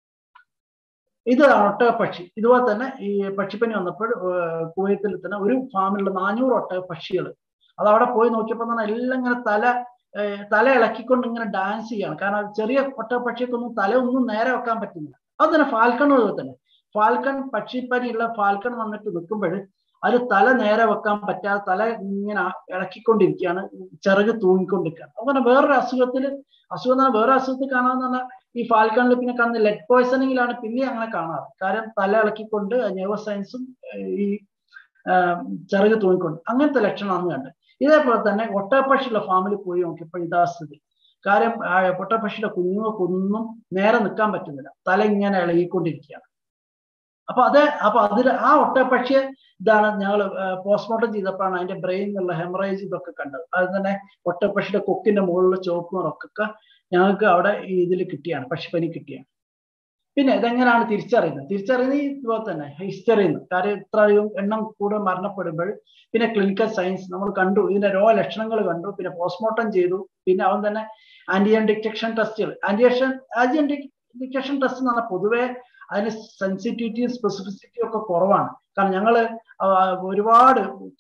ഇതാണ് ഒട്ടകപ്പക്ഷി ഇതുപോലെ തന്നെ ഈ പക്ഷിപ്പനി വന്നപ്പോൾ കുവൈത്തിൽ തന്നെ ഒരു ഫാമിലുള്ള നാനൂറ് ഒട്ടക പക്ഷികൾ അത് അവിടെ പോയി നോക്കിയപ്പോൾ തന്നെ എല്ലാം ഇങ്ങനെ തല തല ഇളക്കിക്കൊണ്ട് ഇങ്ങനെ ഡാൻസ് ചെയ്യാണ് കാരണം ചെറിയ ഒട്ടകപ്പക്ഷിക്കൊന്നും തല ഒന്നും നേരെ വെക്കാൻ പറ്റുന്നില്ല അത് തന്നെ ഫാൽക്കൺ അതുപോലെ തന്നെ ഫാൽക്കൺ പക്ഷിപ്പനിയുള്ള ഫാൽക്കൺ വന്നിട്ട് നിൽക്കുമ്പോൾ അത് തല നേരെ വെക്കാൻ പറ്റാതെ തല ഇങ്ങനെ ഇളക്കിക്കൊണ്ടിരിക്കുകയാണ് ചിറക് തൂങ്ങിക്കൊണ്ടിരിക്കുകയാണ് അതുപോലെ വേറൊരു അസുഖത്തിൽ അസുഖം എന്ന് പറഞ്ഞാൽ വേറെ അസുഖത്തിൽ കാണാന്ന് പറഞ്ഞാൽ ഈ ഫാൽക്കണിൽ പിന്നെ കാണുന്ന ലെഡ് പോയ്സണിങ്ങിലാണ് പിന്നെ അങ്ങനെ കാണാറ് കാരണം തല ഇളക്കിക്കൊണ്ട് ന്യൂറോ സയൻസും ഈ ചിറക് തൂങ്ങിക്കൊണ്ട് അങ്ങനത്തെ ലക്ഷണമാണ് കണ്ടത് ഇതേപോലെ തന്നെ ഒട്ടപ്പക്ഷിയുള്ള ഫാമിൽ പോയി നോക്കിയപ്പോൾ ഇതാ സ്ഥിതി കാര്യം പൊട്ടപ്പക്ഷിയുടെ കുഞ്ഞുങ്ങൾക്കൊന്നും നേരെ നിൽക്കാൻ പറ്റുന്നില്ല തല ഇങ്ങനെ ഇളകിക്കൊണ്ടിരിക്കുകയാണ് അപ്പൊ അത് അപ്പൊ അതിൽ ആ ഒട്ടപ്പക്ഷിയെ ഇതാണ് ഞങ്ങൾ പോസ്റ്റ്മോർട്ടം ചെയ്തപ്പോഴാണ് അതിന്റെ ബ്രെയിനിലുള്ള ഹെമറേജ് ഇതൊക്കെ കണ്ടത് അത് തന്നെ ഒട്ടപ്പക്ഷിയുടെ കൊക്കിന്റെ മുകളിലുള്ള ചുവപ്പ് നിറക്കൊക്കെ ഞങ്ങൾക്ക് അവിടെ ഇതിൽ കിട്ടിയാണ് പക്ഷിപ്പനി കിട്ടിയാണ് പിന്നെ ഇതെങ്ങനെയാണ് തിരിച്ചറിയുന്നത് തിരിച്ചറിയുന്നത് ഇതുപോലെ തന്നെ ഹിസ്റ്ററിയിൽ നിന്ന് കാര്യം ഇത്രയും എണ്ണം കൂടുതൽ മരണപ്പെടുമ്പോൾ പിന്നെ ക്ലിനിക്കൽ സയൻസ് നമ്മൾ കണ്ടു ഇതിന്റെ രോഗലക്ഷണങ്ങൾ കണ്ടു പിന്നെ പോസ്റ്റ്മോർട്ടം ചെയ്തു പിന്നെ അവൻ തന്നെ ആന്റിജൻ ഡിറ്റക്ഷൻ ടെസ്റ്റുകൾ ആന്റിജൻ ആന്റിജൻ ഡിറ്റക്ഷൻ ടെസ്റ്റ് എന്ന് പറഞ്ഞാൽ പൊതുവെ അതിന് സെൻസിറ്റിവിറ്റിയും സ്പെസിഫിസിറ്റിയും ഒക്കെ കുറവാണ് കാരണം ഞങ്ങൾ ഒരുപാട്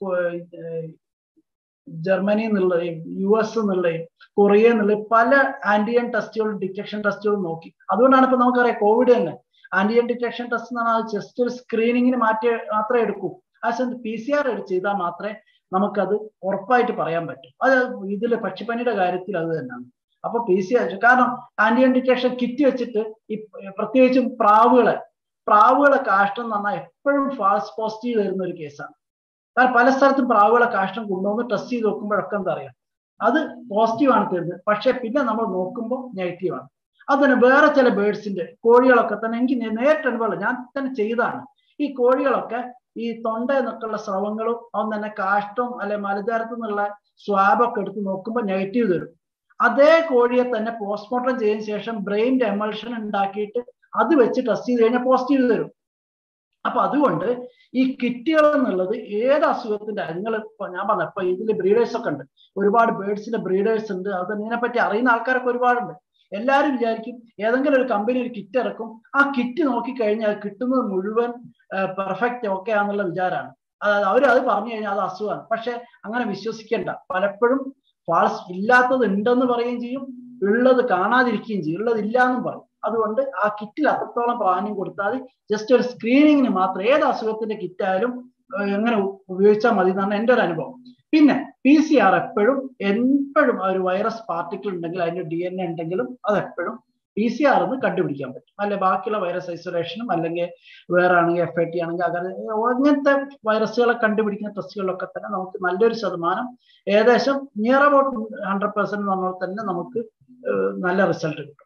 ജർമ്മനി എന്നുള്ളതും യു എസ് എന്നുള്ളതും കൊറിയ എന്നുള്ള പല ആന്റിജൻ ടെസ്റ്റുകളും ഡിറ്റക്ഷൻ ടെസ്റ്റുകളും നോക്കി അതുകൊണ്ടാണ് ഇപ്പൊ നമുക്കറിയാം കോവിഡ് തന്നെ ആന്റിജൻ ഡിറ്റക്ഷൻ ടെസ്റ്റ് എന്ന് പറഞ്ഞാൽ ജസ്റ്റ് ഒരു സ്ക്രീനിങ്ങിന് മാറ്റി മാത്രമേ എടുക്കൂ ആ സമയത്ത് പി സി ആർ ചെയ്താൽ മാത്രമേ നമുക്കത് ഉറപ്പായിട്ട് പറയാൻ പറ്റും അത് ഇതിൽ പക്ഷിപ്പനിയുടെ കാര്യത്തിൽ അത് തന്നെയാണ് അപ്പൊ പി സി ആർ കാരണം ആന്റിജൻ ഡിറ്റക്ഷൻ കിറ്റ് വെച്ചിട്ട് ഈ പ്രത്യേകിച്ചും പ്രാവുകളെ പ്രാവുകളെ കാഷ്ടം എന്ന് പറഞ്ഞാൽ എപ്പോഴും ഫാൾസ് പോസിറ്റീവ് വരുന്ന ഒരു കേസാണ് കാരണം പല സ്ഥലത്തും പ്രാവുകളെ കാഷ്ടം കൊണ്ടുവന്ന് ടെസ്റ്റ് ചെയ്ത് നോക്കുമ്പോഴൊക്കെ എന്താ അറിയാം അത് പോസിറ്റീവ് ആണ് തരുന്നത് പക്ഷെ പിന്നെ നമ്മൾ നോക്കുമ്പോൾ നെഗറ്റീവ് ആണ് അത് തന്നെ വേറെ ചില ബേഡ്സിന്റെ കോഴികളൊക്കെ തന്നെ എനിക്ക് നേരിട്ട് അനുഭവം ഞാൻ തന്നെ ചെയ്താണ് ഈ കോഴികളൊക്കെ ഈ തൊണ്ട എന്നൊക്കെയുള്ള സ്രവങ്ങളും അവൻ തന്നെ കാഷ്ടവും അല്ലെ മലദ്വാരത്തു നിന്നുള്ള സ്വാബൊക്കെ എടുത്ത് നോക്കുമ്പോൾ നെഗറ്റീവ് തരും അതേ കോഴിയെ തന്നെ പോസ്റ്റ്മോർട്ടം ചെയ്തതിനു ശേഷം ബ്രെയിൻ്റെ എമൾഷൻ ഉണ്ടാക്കിയിട്ട് അത് വെച്ച് ടെസ്റ്റ് ചെയ്ത് കഴിഞ്ഞാൽ പോസിറ്റീവ് തരും അപ്പൊ അതുകൊണ്ട് ഈ കിറ്റുകൾ എന്നുള്ളത് ഏത് അസുഖത്തിന്റെ നിങ്ങൾ ഇപ്പൊ ഞാൻ പറഞ്ഞ ഇപ്പൊ ഇതിൽ ബ്രീഡേഴ്സ് ഒക്കെ ഉണ്ട് ഒരുപാട് ബേഡ്സിന്റെ ബ്രീഡേഴ്സ് ഉണ്ട് അത് ഇതിനെപ്പറ്റി അറിയുന്ന ആൾക്കാരൊക്കെ ഒരുപാടുണ്ട് എല്ലാവരും വിചാരിക്കും ഏതെങ്കിലും ഒരു കമ്പനി ഒരു കിറ്റ് ഇറക്കും ആ കിറ്റ് നോക്കിക്കഴിഞ്ഞാൽ കിട്ടുന്നത് മുഴുവൻ പെർഫെക്റ്റ് ഓക്കെ ആണെന്നുള്ള വിചാരമാണ് അതായത് അവർ അത് പറഞ്ഞു കഴിഞ്ഞാൽ അത് അസുഖമാണ് പക്ഷെ അങ്ങനെ വിശ്വസിക്കേണ്ട പലപ്പോഴും ഫാൾസ് ഇല്ലാത്തത് ഉണ്ടെന്ന് പറയുകയും ചെയ്യും ഉള്ളത് കാണാതിരിക്കുകയും ചെയ്യും ഉള്ളത് ഇല്ല എന്നും പറയും അതുകൊണ്ട് ആ കിറ്റിൽ അത്രത്തോളം പ്രാധാന്യം കൊടുത്താൽ ജസ്റ്റ് ഒരു സ്ക്രീനിങ്ങിന് മാത്രം ഏത് അസുഖത്തിന്റെ കിറ്റായാലും എങ്ങനെ ഉപയോഗിച്ചാൽ മതി എന്നാണ് എൻ്റെ ഒരു അനുഭവം പിന്നെ പി സി ആർ എപ്പോഴും എപ്പോഴും ഒരു വൈറസ് പാർട്ടിക്കിൾ ഉണ്ടെങ്കിൽ അതിന്റെ ഡി എൻ എ ഉണ്ടെങ്കിലും അത് എപ്പോഴും പി സി ആർ എന്ന് കണ്ടുപിടിക്കാൻ പറ്റും അല്ലെ ബാക്കിയുള്ള വൈറസ് ഐസൊലേഷനും അല്ലെങ്കിൽ വേറെ ആണെങ്കിൽ എഫ് ഐ ടി ആണെങ്കിൽ അങ്ങനെ അങ്ങനത്തെ വൈറസുകളെ കണ്ടുപിടിക്കുന്ന ടെസ്റ്റുകളിലൊക്കെ തന്നെ നമുക്ക് നല്ലൊരു ശതമാനം ഏകദേശം നിയർ അബൌട്ട് ഹൺഡ്രഡ് പെർസെന്റ് നമ്മൾ തന്നെ നമുക്ക് നല്ല റിസൾട്ട് കിട്ടും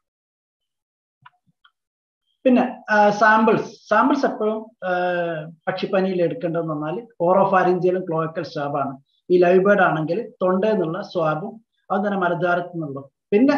പിന്നെ സാമ്പിൾസ് സാമ്പിൾസ് എപ്പോഴും പക്ഷിപ്പനിയിൽ എടുക്കേണ്ടതെന്ന് പറഞ്ഞാൽ ഓറോഫാരിഞ്ചിയലും ക്ലോക്കൽ സ്വാബാണ് ഈ ലൈവ് ബേർഡ് ആണെങ്കിൽ തൊണ്ട എന്നുള്ള സ്വാബും അത് തന്നെ മലദ്വാരത്തു നിന്നുള്ളൂ പിന്നെ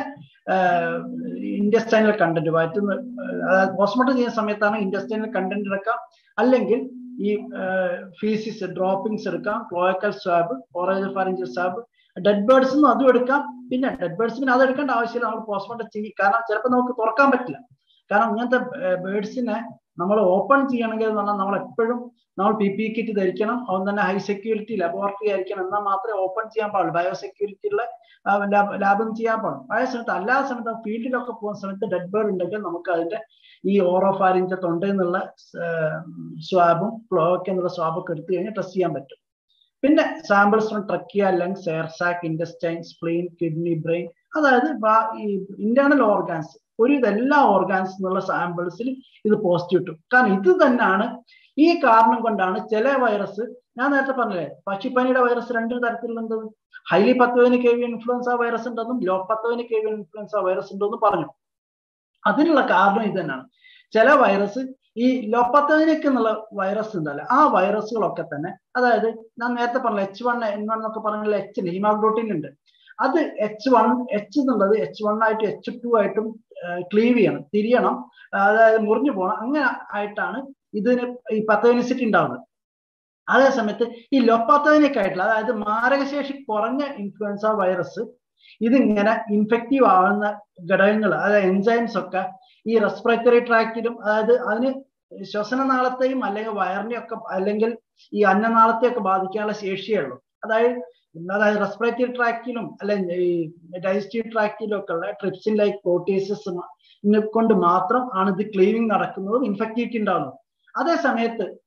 ഇൻഡസ്റ്റൈനൽ കണ്ടന്റ് വയറ്റുന്ന അതായത് പോസ്റ്റ്മോർട്ടം ചെയ്യുന്ന സമയത്താണ് ഇൻഡസ്റ്റൈനൽ കണ്ടന്റ് എടുക്കാം അല്ലെങ്കിൽ ഈ ഫീസിസ് ഡ്രോപ്പിംഗ്സ് എടുക്കാം cloacal swab oropharyngeal swab dead birds അതും എടുക്കാം പിന്നെ ഡെഡ് ബേർഡ്സ് പിന്നെ അത് എടുക്കേണ്ട ആവശ്യമില്ല നമ്മൾ പോസ്റ്റ്മോർട്ടം ചെയ്യും കാരണം ചിലപ്പോൾ നമുക്ക് തുറക്കാൻ പറ്റില്ല കാരണം ഇങ്ങനത്തെ ബേഡ്സിനെ നമ്മൾ ഓപ്പൺ ചെയ്യണമെങ്കിൽ എന്ന് പറഞ്ഞാൽ നമ്മൾ എപ്പോഴും നമ്മൾ പി പി കിറ്റ് ധരിക്കണം അവൻ തന്നെ ഹൈ സെക്യൂരിറ്റി ലബോറട്ടറി ആയിരിക്കണം എന്നാൽ മാത്രമേ ഓപ്പൺ ചെയ്യാൻ പാടുള്ളൂ ബയോ സെക്യൂരിറ്റിയുള്ള ലാബും ചെയ്യാൻ പാടും അതേ സമയത്ത് അല്ലാത്ത സമയത്ത് ഫീൽഡിലൊക്കെ പോകുന്ന സമയത്ത് ഡെഡ് ബേർഡ് ഉണ്ടെങ്കിൽ നമുക്ക് അതിന്റെ ഈ ഓറോഫാരിന്റെ തൊണ്ടയിൽ നിന്നുള്ള സ്വാബും ഫ്ലോക്ക് എന്നുള്ള സ്വാബൊക്കെ എടുത്തു കഴിഞ്ഞാൽ ടെസ്റ്റ് ചെയ്യാൻ പറ്റും പിന്നെ samples from trachea lungs air sac intestine spleen kidney brain അതായത് ഈ ഇന്റേണൽ ഓർഗാൻസ് ഒരു ഇതെല്ലാ ഓർഗാൻസ് എന്നുള്ള സാമ്പിൾസിൽ ഇത് പോസിറ്റീവ് കിട്ടും കാരണം ഇത് തന്നെയാണ് ഈ കാരണം കൊണ്ടാണ് ചില വൈറസ് ഞാൻ നേരത്തെ പറഞ്ഞില്ലേ പക്ഷിപ്പനിയുടെ വൈറസ് രണ്ട് തരത്തിലുണ്ട് highly pathogenic avian influenza virus ഉണ്ടെന്നും low pathogenic avian influenza virus ഉണ്ടെന്നും പറഞ്ഞു അതിനുള്ള കാരണം ഇത് തന്നെയാണ് ചില വൈറസ് ഈ ലോപ്പത്തോവിനിക് എന്നുള്ള വൈറസ് ഉണ്ടല്ലോ ആ വൈറസുകളൊക്കെ തന്നെ അതായത് ഞാൻ നേരത്തെ പറഞ്ഞ എച്ച് വൺ എൻ വൺ എന്നൊക്കെ പറഞ്ഞ എച്ച് ഹീമോഗ്ലോട്ടിൻ ഉണ്ട് അത് എച്ച് വൺ എച്ച് എന്നുള്ളത് എച്ച് വൺ ആയിട്ട് എച്ച് ടു ആയിട്ടും ക്ലീവ് ചെയ്യണം തിരിയണം അതായത് മുറിഞ്ഞു പോകണം അങ്ങനെ ആയിട്ടാണ് ഇതിന് ഈ പത്തോനിസിറ്റി ഉണ്ടാവുന്നത് അതേ സമയത്ത് ഈ ലൊപ്പാത്തോനിക് ആയിട്ടുള്ള അതായത് മാരകശേഷി കുറഞ്ഞ ഇൻഫ്ലുവൻസ വൈറസ് ഇതിങ്ങനെ ഇൻഫെക്റ്റീവ് ആവുന്ന ഘടകങ്ങൾ അതായത് എൻസൈംസ് ഒക്കെ ഈ റെസ്പിറേറ്ററി ട്രാക്റ്റിലും അതായത് അതിന് ശ്വസനനാളത്തെയും അല്ലെങ്കിൽ വയറിനെയും ഒക്കെ അല്ലെങ്കിൽ ഈ അന്നനാളത്തെയൊക്കെ ബാധിക്കാനുള്ള ശേഷിയേ ഉള്ളൂ അതായത് അതായത് റെസ്പിറേറ്ററി ട്രാക്റ്റിലും അല്ലെങ്കിൽ ഈ ഡൈജസ്റ്റീവ് ട്രാക്റ്റിലും ഒക്കെ ഉള്ള ട്രിപ്സിൻ ലൈക്ക് പ്രോട്ടീസസ് കൊണ്ട് മാത്രം ആണ് ഇത് ക്ലീവിങ് നടക്കുന്നതും ഇൻഫെക്റ്റിവിറ്റി ഉണ്ടാകുന്നതും അതേ സമയത്ത്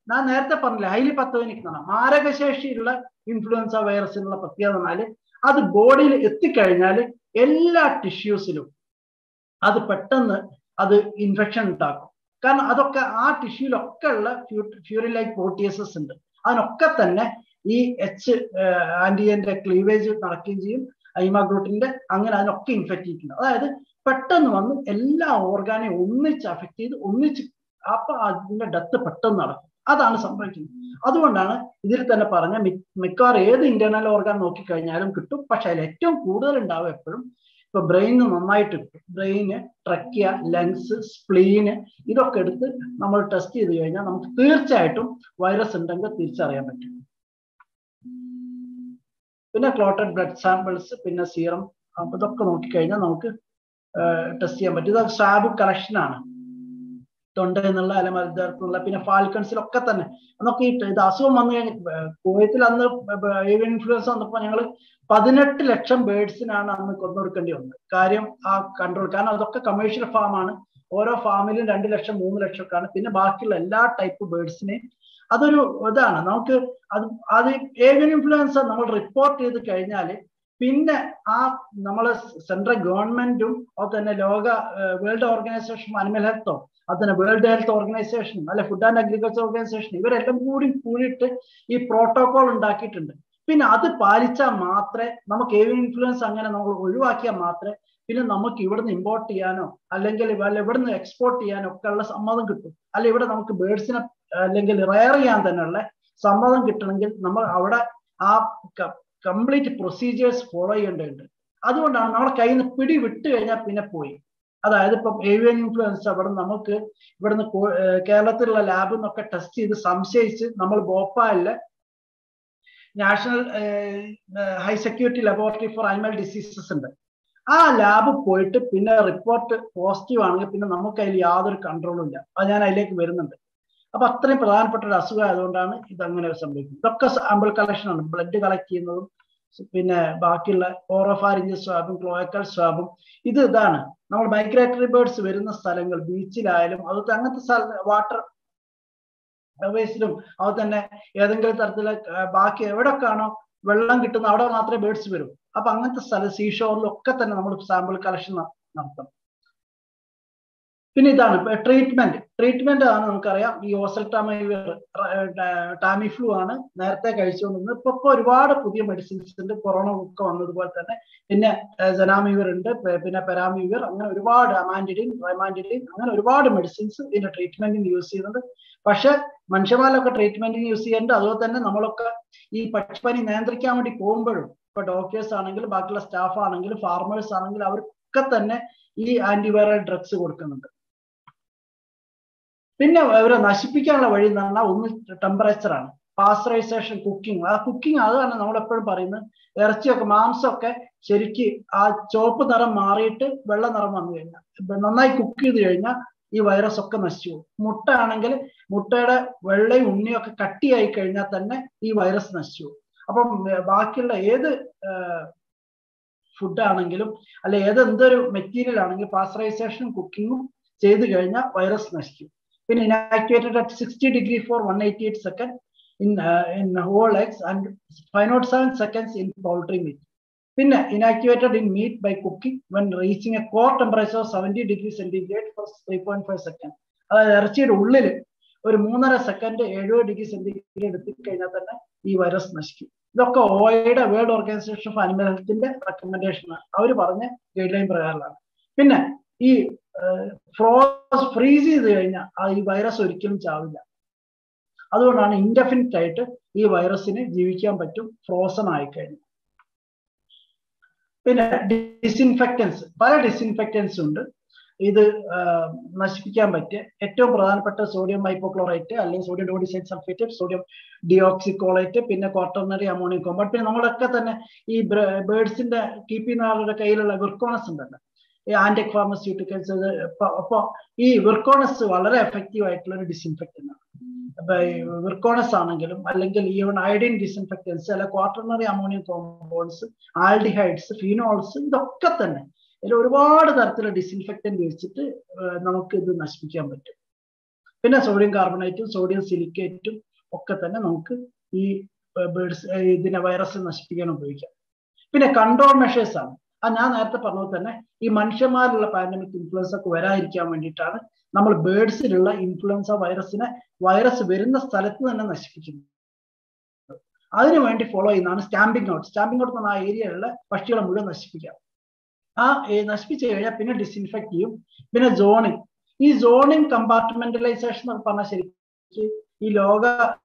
ഞാൻ നേരത്തെ പറഞ്ഞില്ല ഹൈലി പത്തോനിക് എന്നാണ് മാരകശേഷിയുള്ള ഇൻഫ്ലുവൻസ വൈറസിനുള്ള പ്രത്യേകത എന്നാൽ അത് ബോഡിയിൽ എത്തിക്കഴിഞ്ഞാൽ എല്ലാ ടിഷ്യൂസിലും അത് പെട്ടെന്ന് അത് ഇൻഫെക്ഷൻ ഉണ്ടാക്കും കാരണം അതൊക്കെ ആ ടിഷ്യൂലൊക്കെ ഉള്ള ഫ്യൂറിൻ ലൈക്ക് പ്രോട്ടീസസ് ഉണ്ട് അതിനൊക്കെ തന്നെ ഈ എച്ച് ആന്റിജന്റെ ക്ലീവേജ് നടക്കുകയും ചെയ്യും ഹൈമാഗ്ലൂട്ടിന്റെ അങ്ങനെ അതിനൊക്കെ ഇൻഫെക്ട് ചെയ്തിട്ടുണ്ട് അതായത് പെട്ടെന്ന് വന്ന് എല്ലാ ഓർഗാനെയും ഒന്നിച്ച് അഫക്ട് ചെയ്ത് ഒന്നിച്ച് അപ്പൊ അതിന്റെ ഡെത്ത് പെട്ടെന്ന് നടക്കും അതാണ് സംഭവിക്കുന്നത് അതുകൊണ്ടാണ് ഇതിൽ തന്നെ പറഞ്ഞ മിക്കവാറും ഏത് ഇന്റേണൽ ഓർഗാൻ നോക്കിക്കഴിഞ്ഞാലും കിട്ടും പക്ഷെ അതിൽ ഏറ്റവും കൂടുതൽ ഉണ്ടാവും എപ്പോഴും ഇപ്പൊ ബ്രെയിന് നന്നായിട്ട് കിട്ടും ബ്രെയിന് ട്രക്കിയ ലങ്സ് സ്പ്ലീന് ഇതൊക്കെ എടുത്ത് നമ്മൾ ടെസ്റ്റ് ചെയ്ത് കഴിഞ്ഞാൽ നമുക്ക് തീർച്ചയായിട്ടും വൈറസ് ഉണ്ടെങ്കിൽ തിരിച്ചറിയാൻ പറ്റും പിന്നെ ക്ലോട്ടഡ് ബ്ലഡ് സാമ്പിൾസ് പിന്നെ സീറം ഇതൊക്കെ നോക്കിക്കഴിഞ്ഞാൽ നമുക്ക് ടെസ്റ്റ് ചെയ്യാൻ പറ്റും ഇത് സ്വാബ് കളക്ഷൻ ആണ് തൊണ്ട എന്നുള്ള അല്ല മലദ്വാരത്തിനുള്ള പിന്നെ ഫാൽക്കൺസിലൊക്കെ തന്നെ അന്നൊക്കെ ഈ ഇത് അസുഖം വന്നു കഴിഞ്ഞ കുവൈത്തിൽ അന്ന് ഏവിയൻ ഇൻഫ്ലുവൻസ് വന്നപ്പോൾ ഞങ്ങൾ പതിനെട്ട് ലക്ഷം ബേഡ്സിനാണ് അന്ന് കൊന്നൊടുക്കേണ്ടി വന്നത് കാര്യം ആ കൺട്രോൾ കാരണം അതൊക്കെ കമേഴ്ഷ്യൽ ഫാമാണ് ഓരോ ഫാമിലും രണ്ട് ലക്ഷം മൂന്ന് ലക്ഷം ഒക്കെയാണ് പിന്നെ ബാക്കിയുള്ള എല്ലാ ടൈപ്പ് ബേഡ്സിനെയും അതൊരു ഇതാണ് നമുക്ക് അത് അത് ഏവിയൻ ഇൻഫ്ലുവൻസ നമ്മൾ റിപ്പോർട്ട് ചെയ്ത് കഴിഞ്ഞാൽ പിന്നെ ആ നമ്മളെ സെൻട്രൽ ഗവൺമെന്റും അത് തന്നെ ലോക വേൾഡ് ഓർഗനൈസേഷൻ അനിമൽ ഹെൽത്തോ അത് തന്നെ വേൾഡ് ഹെൽത്ത് ഓർഗനൈസേഷൻ അല്ലെ ഫുഡ് ആൻഡ് അഗ്രികൾച്ചർ ഓർഗനൈസേഷൻ ഇവരെല്ലാം കൂടി കൂടിയിട്ട് ഈ പ്രോട്ടോകോൾ ഉണ്ടാക്കിയിട്ടുണ്ട് പിന്നെ അത് പാലിച്ചാൽ മാത്രമേ നമുക്ക് ഏവിയൻ ഇൻഫ്ലുവൻസ് അങ്ങനെ നമ്മൾ ഒഴിവാക്കിയാൽ മാത്രമേ പിന്നെ നമുക്ക് ഇവിടുന്ന് ഇമ്പോർട്ട് ചെയ്യാനോ അല്ലെങ്കിൽ ഇവിടുന്ന് എക്സ്പോർട്ട് ചെയ്യാനോ ഒക്കെ ഉള്ള സമ്മതം കിട്ടും അല്ലെ ഇവിടെ നമുക്ക് ബേഡ്സിനെ അല്ലെങ്കിൽ റയർ ചെയ്യാൻ തന്നെയുള്ള സമ്മതം കിട്ടണമെങ്കിൽ നമ്മൾ അവിടെ ആ കംപ്ലീറ്റ് പ്രൊസീജിയേഴ്സ് ഫോളോ ചെയ്യേണ്ടതുണ്ട് അതുകൊണ്ടാണ് നമ്മുടെ കയ്യിൽ നിന്ന് പിടി വിട്ട് കഴിഞ്ഞാൽ പിന്നെ പോയി അതായത് ഇപ്പം ഏവിയൻ ഇൻഫ്ലുവൻസ് അവിടെ നമുക്ക് ഇവിടുന്ന് കേരളത്തിലുള്ള ലാബിൽ നിന്നൊക്കെ ടെസ്റ്റ് ചെയ്ത് സംശയിച്ച് നമ്മൾ ഭോപ്പാലില് national high security laboratory for animal diseases ഉണ്ട് ആ ലാബ് പോയിട്ട് പിന്നെ റിപ്പോർട്ട് പോസിറ്റീവ് ആണെങ്കിൽ പിന്നെ നമുക്ക് അതിൽ യാതൊരു കൺട്രോളും ഇല്ല അത് ഞാൻ അതിലേക്ക് വരുന്നുണ്ട് അപ്പൊ അത്രയും പ്രധാനപ്പെട്ട ഒരു അസുഖം ആയതുകൊണ്ടാണ് ഇതങ്ങനെ സംഭവിക്കുന്നത് ഇതൊക്കെ സാമ്പിൾ കളക്ഷൻ ആണ് ബ്ലഡ് കളക്ട് ചെയ്യുന്നതും പിന്നെ ബാക്കിയുള്ള ഓറോഫാരിഞ്ച് സ്വാബും ക്ലോയക്കൽ സ്വാബും ഇത് ഇതാണ് നമ്മൾ മൈഗ്രേറ്ററി ബേർഡ്സ് വരുന്ന സ്ഥലങ്ങൾ ബീച്ചിലായാലും അത് അങ്ങനത്തെ സ്ഥല വാട്ടർ വേസ്റ്റിലും അത് തന്നെ ഏതെങ്കിലും തരത്തില് ബാക്കി എവിടെയൊക്കെയാണോ വെള്ളം കിട്ടുന്ന അവിടെ മാത്രമേ ബേർഡ്സ് വരൂ അപ്പൊ അങ്ങനത്തെ സ്ഥലം സീഷോറിലും ഒക്കെ തന്നെ നമ്മൾ സാമ്പിൾ കളക്ഷൻ നടത്തും പിന്നെ ഇതാണ് ട്രീറ്റ്മെന്റ് ട്രീറ്റ്മെന്റ് ആണ് നമുക്കറിയാം ഈ ഓസൽട്ടാമൈവർ ടാമിഫ്ലൂ ആണ് നേരത്തെ കഴിച്ചുകൊണ്ടിരുന്നത് ഇപ്പൊ ഇപ്പൊ ഒരുപാട് പുതിയ മെഡിസിൻസ് ഉണ്ട് കൊറോണ ഒക്കെ വന്നതുപോലെ തന്നെ പിന്നെ ജനാമീവർ ഉണ്ട് പിന്നെ പെരാമീവർ അങ്ങനെ ഒരുപാട് അമാൻഡിഡിൻ റൈമാൻഡിഡിൻ അങ്ങനെ ഒരുപാട് മെഡിസിൻസ് ഇതിന്റെ ട്രീറ്റ്മെന്റിന് യൂസ് ചെയ്യുന്നുണ്ട് പക്ഷെ മനുഷ്യന്മാരൊക്കെ ട്രീറ്റ്മെന്റിന് യൂസ് ചെയ്യുന്നുണ്ട് അതുപോലെ തന്നെ നമ്മളൊക്കെ ഈ പക്ഷിപ്പനി നിയന്ത്രിക്കാൻ വേണ്ടി പോകുമ്പോഴും ഇപ്പൊ ഡോക്ടേഴ്സ് ആണെങ്കിലും ബാക്കിയുള്ള സ്റ്റാഫ് ആണെങ്കിലും ഫാർമേഴ്സ് ആണെങ്കിലും അവർക്കൊക്കെ തന്നെ ഈ ആന്റിവൈറൽ ഡ്രഗ്സ് കൊടുക്കുന്നുണ്ട് പിന്നെ ഇവരെ നശിപ്പിക്കാനുള്ള വഴി എന്ന് പറഞ്ഞാൽ ഒന്ന് ടെമ്പറേച്ചറാണ് പാസ്റ്ററൈസേഷൻ കുക്കിംഗ് ആ കുക്കിംഗ് അതാണ് നമ്മൾ എപ്പോഴും പറയുന്നത് ഇറച്ചിയൊക്കെ മാംസമൊക്കെ ശരിക്ക് ആ ചുവപ്പ് നിറം മാറിയിട്ട് വെള്ള നിറം വന്നു കഴിഞ്ഞാൽ നന്നായി കുക്ക് ചെയ്ത് കഴിഞ്ഞാൽ ഈ വൈറസ് ഒക്കെ നശിച്ചു പോകും മുട്ട ആണെങ്കിൽ മുട്ടയുടെ വെള്ളയും ഉണ്ണിയും ഒക്കെ കട്ടിയായി കഴിഞ്ഞാൽ തന്നെ ഈ വൈറസ് നശിച്ചു പോകും അപ്പം ബാക്കിയുള്ള ഏത് ഫുഡ് ആണെങ്കിലും അല്ലെ ഏത് എന്തൊരു മെറ്റീരിയൽ ആണെങ്കിലും പാസ്റ്ററൈസേഷനും കുക്കിങ്ങും ചെയ്ത് കഴിഞ്ഞാൽ വൈറസ് നശിക്കും പിന്നെ inactivated at sixty degree for one eighty eight second in in whole eggs and five not seven seconds in poultry meat പിന്നെ inactivated in meat by cooking when reaching a core temperature seventy degree centigrade for three point five second അതായത് ഇറച്ചിയുടെ ഉള്ളിൽ ഒരു മൂന്നര second എഴുപത് degree centigrade എത്തിക്കഴിഞ്ഞാൽ തന്നെ ഈ വൈറസ് നശിക്കും ഇതൊക്കെ ഓയുടെ വേൾഡ് ഓർഗനൈസേഷൻ ഓഫ് അനിമൽ ഹെൽത്തിന്റെ റെക്കമെൻഡേഷൻ ആണ് അവർ പറഞ്ഞ ഗൈഡ് ലൈൻ പ്രകാരമാണ് പിന്നെ ഈ ഫ്രോസ് ഫ്രീസ് ചെയ്ത് കഴിഞ്ഞാൽ ആ ഈ വൈറസ് ഒരിക്കലും ചാവില്ല അതുകൊണ്ടാണ് ഇൻഡെഫിനിറ്റ് ആയിട്ട് ഈ വൈറസിന് ജീവിക്കാൻ പറ്റും ഫ്രോസൺ ആയിക്കഴിഞ്ഞു പിന്നെ ഡിസിൻഫെക്റ്റൻസ് പല ഡിസിൻഫെക്റ്റൻസ് ഉണ്ട് ഇത് നശിപ്പിക്കാൻ പറ്റിയ ഏറ്റവും പ്രധാനപ്പെട്ട സോഡിയം ഹൈപ്പോക്ലോറൈറ്റ് അല്ലെങ്കിൽ sodium dodecyl sulphate sodium deoxycholate പിന്നെ ക്വാർട്ടർണറി അമോണിയം കോമ്പൗണ്ട് പിന്നെ നമ്മളൊക്കെ തന്നെ ഈ ബേർഡ്സിന്റെ കീപ്പ് ചെയ്യുന്ന ആളുടെ കയ്യിലുള്ള വിർക്കോണസ് ഉണ്ടല്ലോ ഈ ആന്റിക് ഫാർമസ്യൂട്ടിക്കൽസ് അപ്പൊ ഈ വിർക്കോണസ് വളരെ എഫക്റ്റീവ് ആയിട്ടുള്ള ഒരു ഡിസിൻഫെക്റ്റന്റ് ആണ് അപ്പൊ വിർക്കോണസ് ആണെങ്കിലും അല്ലെങ്കിൽ ഈവൺ അയഡിൻ ഡിസിൻഫെക്റ്റൻസ് അല്ലെ quaternary ammonium compounds aldehydes phenols ഇതൊക്കെ തന്നെ ഇതിൽ ഒരുപാട് തരത്തിലുള്ള ഡിസിൻഫെക്റ്റന്റ് വെച്ചിട്ട് നമുക്ക് ഇത് നശിപ്പിക്കാൻ പറ്റും പിന്നെ സോഡിയം കാർബണേറ്റും സോഡിയം സിലിക്കേറ്റും ഒക്കെ തന്നെ നമുക്ക് ഈ ബേഡ്സ് ഇതിനെ വൈറസ് നശിപ്പിക്കാൻ ഉപയോഗിക്കാം പിന്നെ കൺട്രോൾ മെഷേഴ്സ് ആണ് അത് ഞാൻ നേരത്തെ പറഞ്ഞത് തന്നെ ഈ മനുഷ്യന്മാരിലുള്ള പാൻഡമിക് ഇൻഫ്ലുവൻസ് ഒക്കെ വരാതിരിക്കാൻ വേണ്ടിയിട്ടാണ് നമ്മൾ ബേഡ്സിലുള്ള ഇൻഫ്ലുവൻസ വൈറസിനെ വൈറസ് വരുന്ന സ്ഥലത്ത് തന്നെ നശിപ്പിക്കുന്നത് അതിനു വേണ്ടി ഫോളോ ചെയ്യുന്നതാണ് സ്റ്റാമ്പിംഗ് ഔട്ട് സ്റ്റാമ്പിംഗ് ഔട്ട് എന്ന ആ ഏരിയയിലുള്ള പക്ഷികളെ മുഴുവൻ നശിപ്പിക്കാം ആ നശിപ്പിച്ചു കഴിഞ്ഞാൽ പിന്നെ ഡിസ്ഇൻഫെക്ട് ചെയ്യും പിന്നെ സോണിങ് ഈ സോണിങ് കമ്പാർട്ട്മെന്റലൈസേഷൻ എന്ന് പറഞ്ഞാൽ ശരിക്കും ഈ ലോക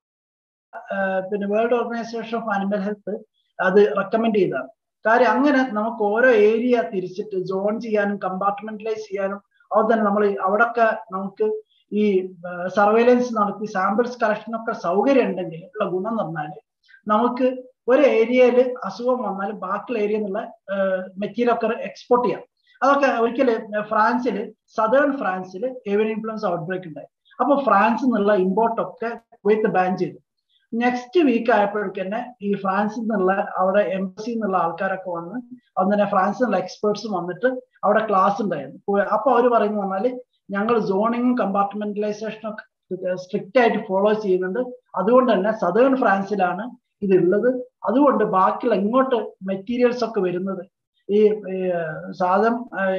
പിന്നെ world organisation of animal health അത് റെക്കമെൻഡ് ചെയ്തതാണ് കാര്യം അങ്ങനെ നമുക്ക് ഓരോ ഏരിയ തിരിച്ചിട്ട് സോൺ ചെയ്യാനും കമ്പാർട്ട്മെന്റലൈസ് ചെയ്യാനും അത് തന്നെ നമ്മൾ അവിടൊക്കെ നമുക്ക് ഈ സർവൈലൻസ് നടത്തി സാമ്പിൾസ് കളക്ഷൻ ഒക്കെ സൗകര്യം ഉണ്ടെങ്കിൽ ഉള്ള ഗുണം എന്ന് പറഞ്ഞാൽ നമുക്ക് ഒരു ഏരിയയിൽ അസുഖം വന്നാൽ ബാക്കിയുള്ള ഏരിയ എന്നുള്ള മെറ്റീരിയൽ ഒക്കെ എക്സ്പോർട്ട് ചെയ്യാം അതൊക്കെ ഒരിക്കലും ഫ്രാൻസിൽ സദേൺ ഫ്രാൻസിൽ ഏവിയൻ ഇൻഫ്ലുവൻസ് ഔട്ട് ബ്രേക്ക് ഉണ്ടായി അപ്പൊ ഫ്രാൻസിൽ നിന്നുള്ള ഇമ്പോർട്ട് ഒക്കെ കുവൈത്ത് ബാൻ ചെയ്തു നെക്സ്റ്റ് വീക്ക് ആയപ്പോഴേക്ക് തന്നെ ഈ ഫ്രാൻസിൽ നിന്നുള്ള അവിടെ എംബസി എന്നുള്ള ആൾക്കാരൊക്കെ വന്ന് അന്ന് ഫ്രാൻസിൽ നിന്നുള്ള എക്സ്പേർട്സും വന്നിട്ട് അവിടെ ക്ലാസ് ഉണ്ടായിരുന്നു അപ്പൊ അവർ പറയുന്നത് പറഞ്ഞാല് ഞങ്ങൾ സോണിങ്ങും കമ്പാർട്ട്മെന്റലൈസേഷനും ഒക്കെ സ്ട്രിക്റ്റ് ആയിട്ട് ഫോളോ ചെയ്യുന്നുണ്ട് അതുകൊണ്ട് തന്നെ സദേൺ ഫ്രാൻസിലാണ് ഇതുള്ളത് അതുകൊണ്ട് ബാക്കിയുള്ള ഇങ്ങോട്ട് മെറ്റീരിയൽസ് ഒക്കെ വരുന്നത് ഈ സാധനം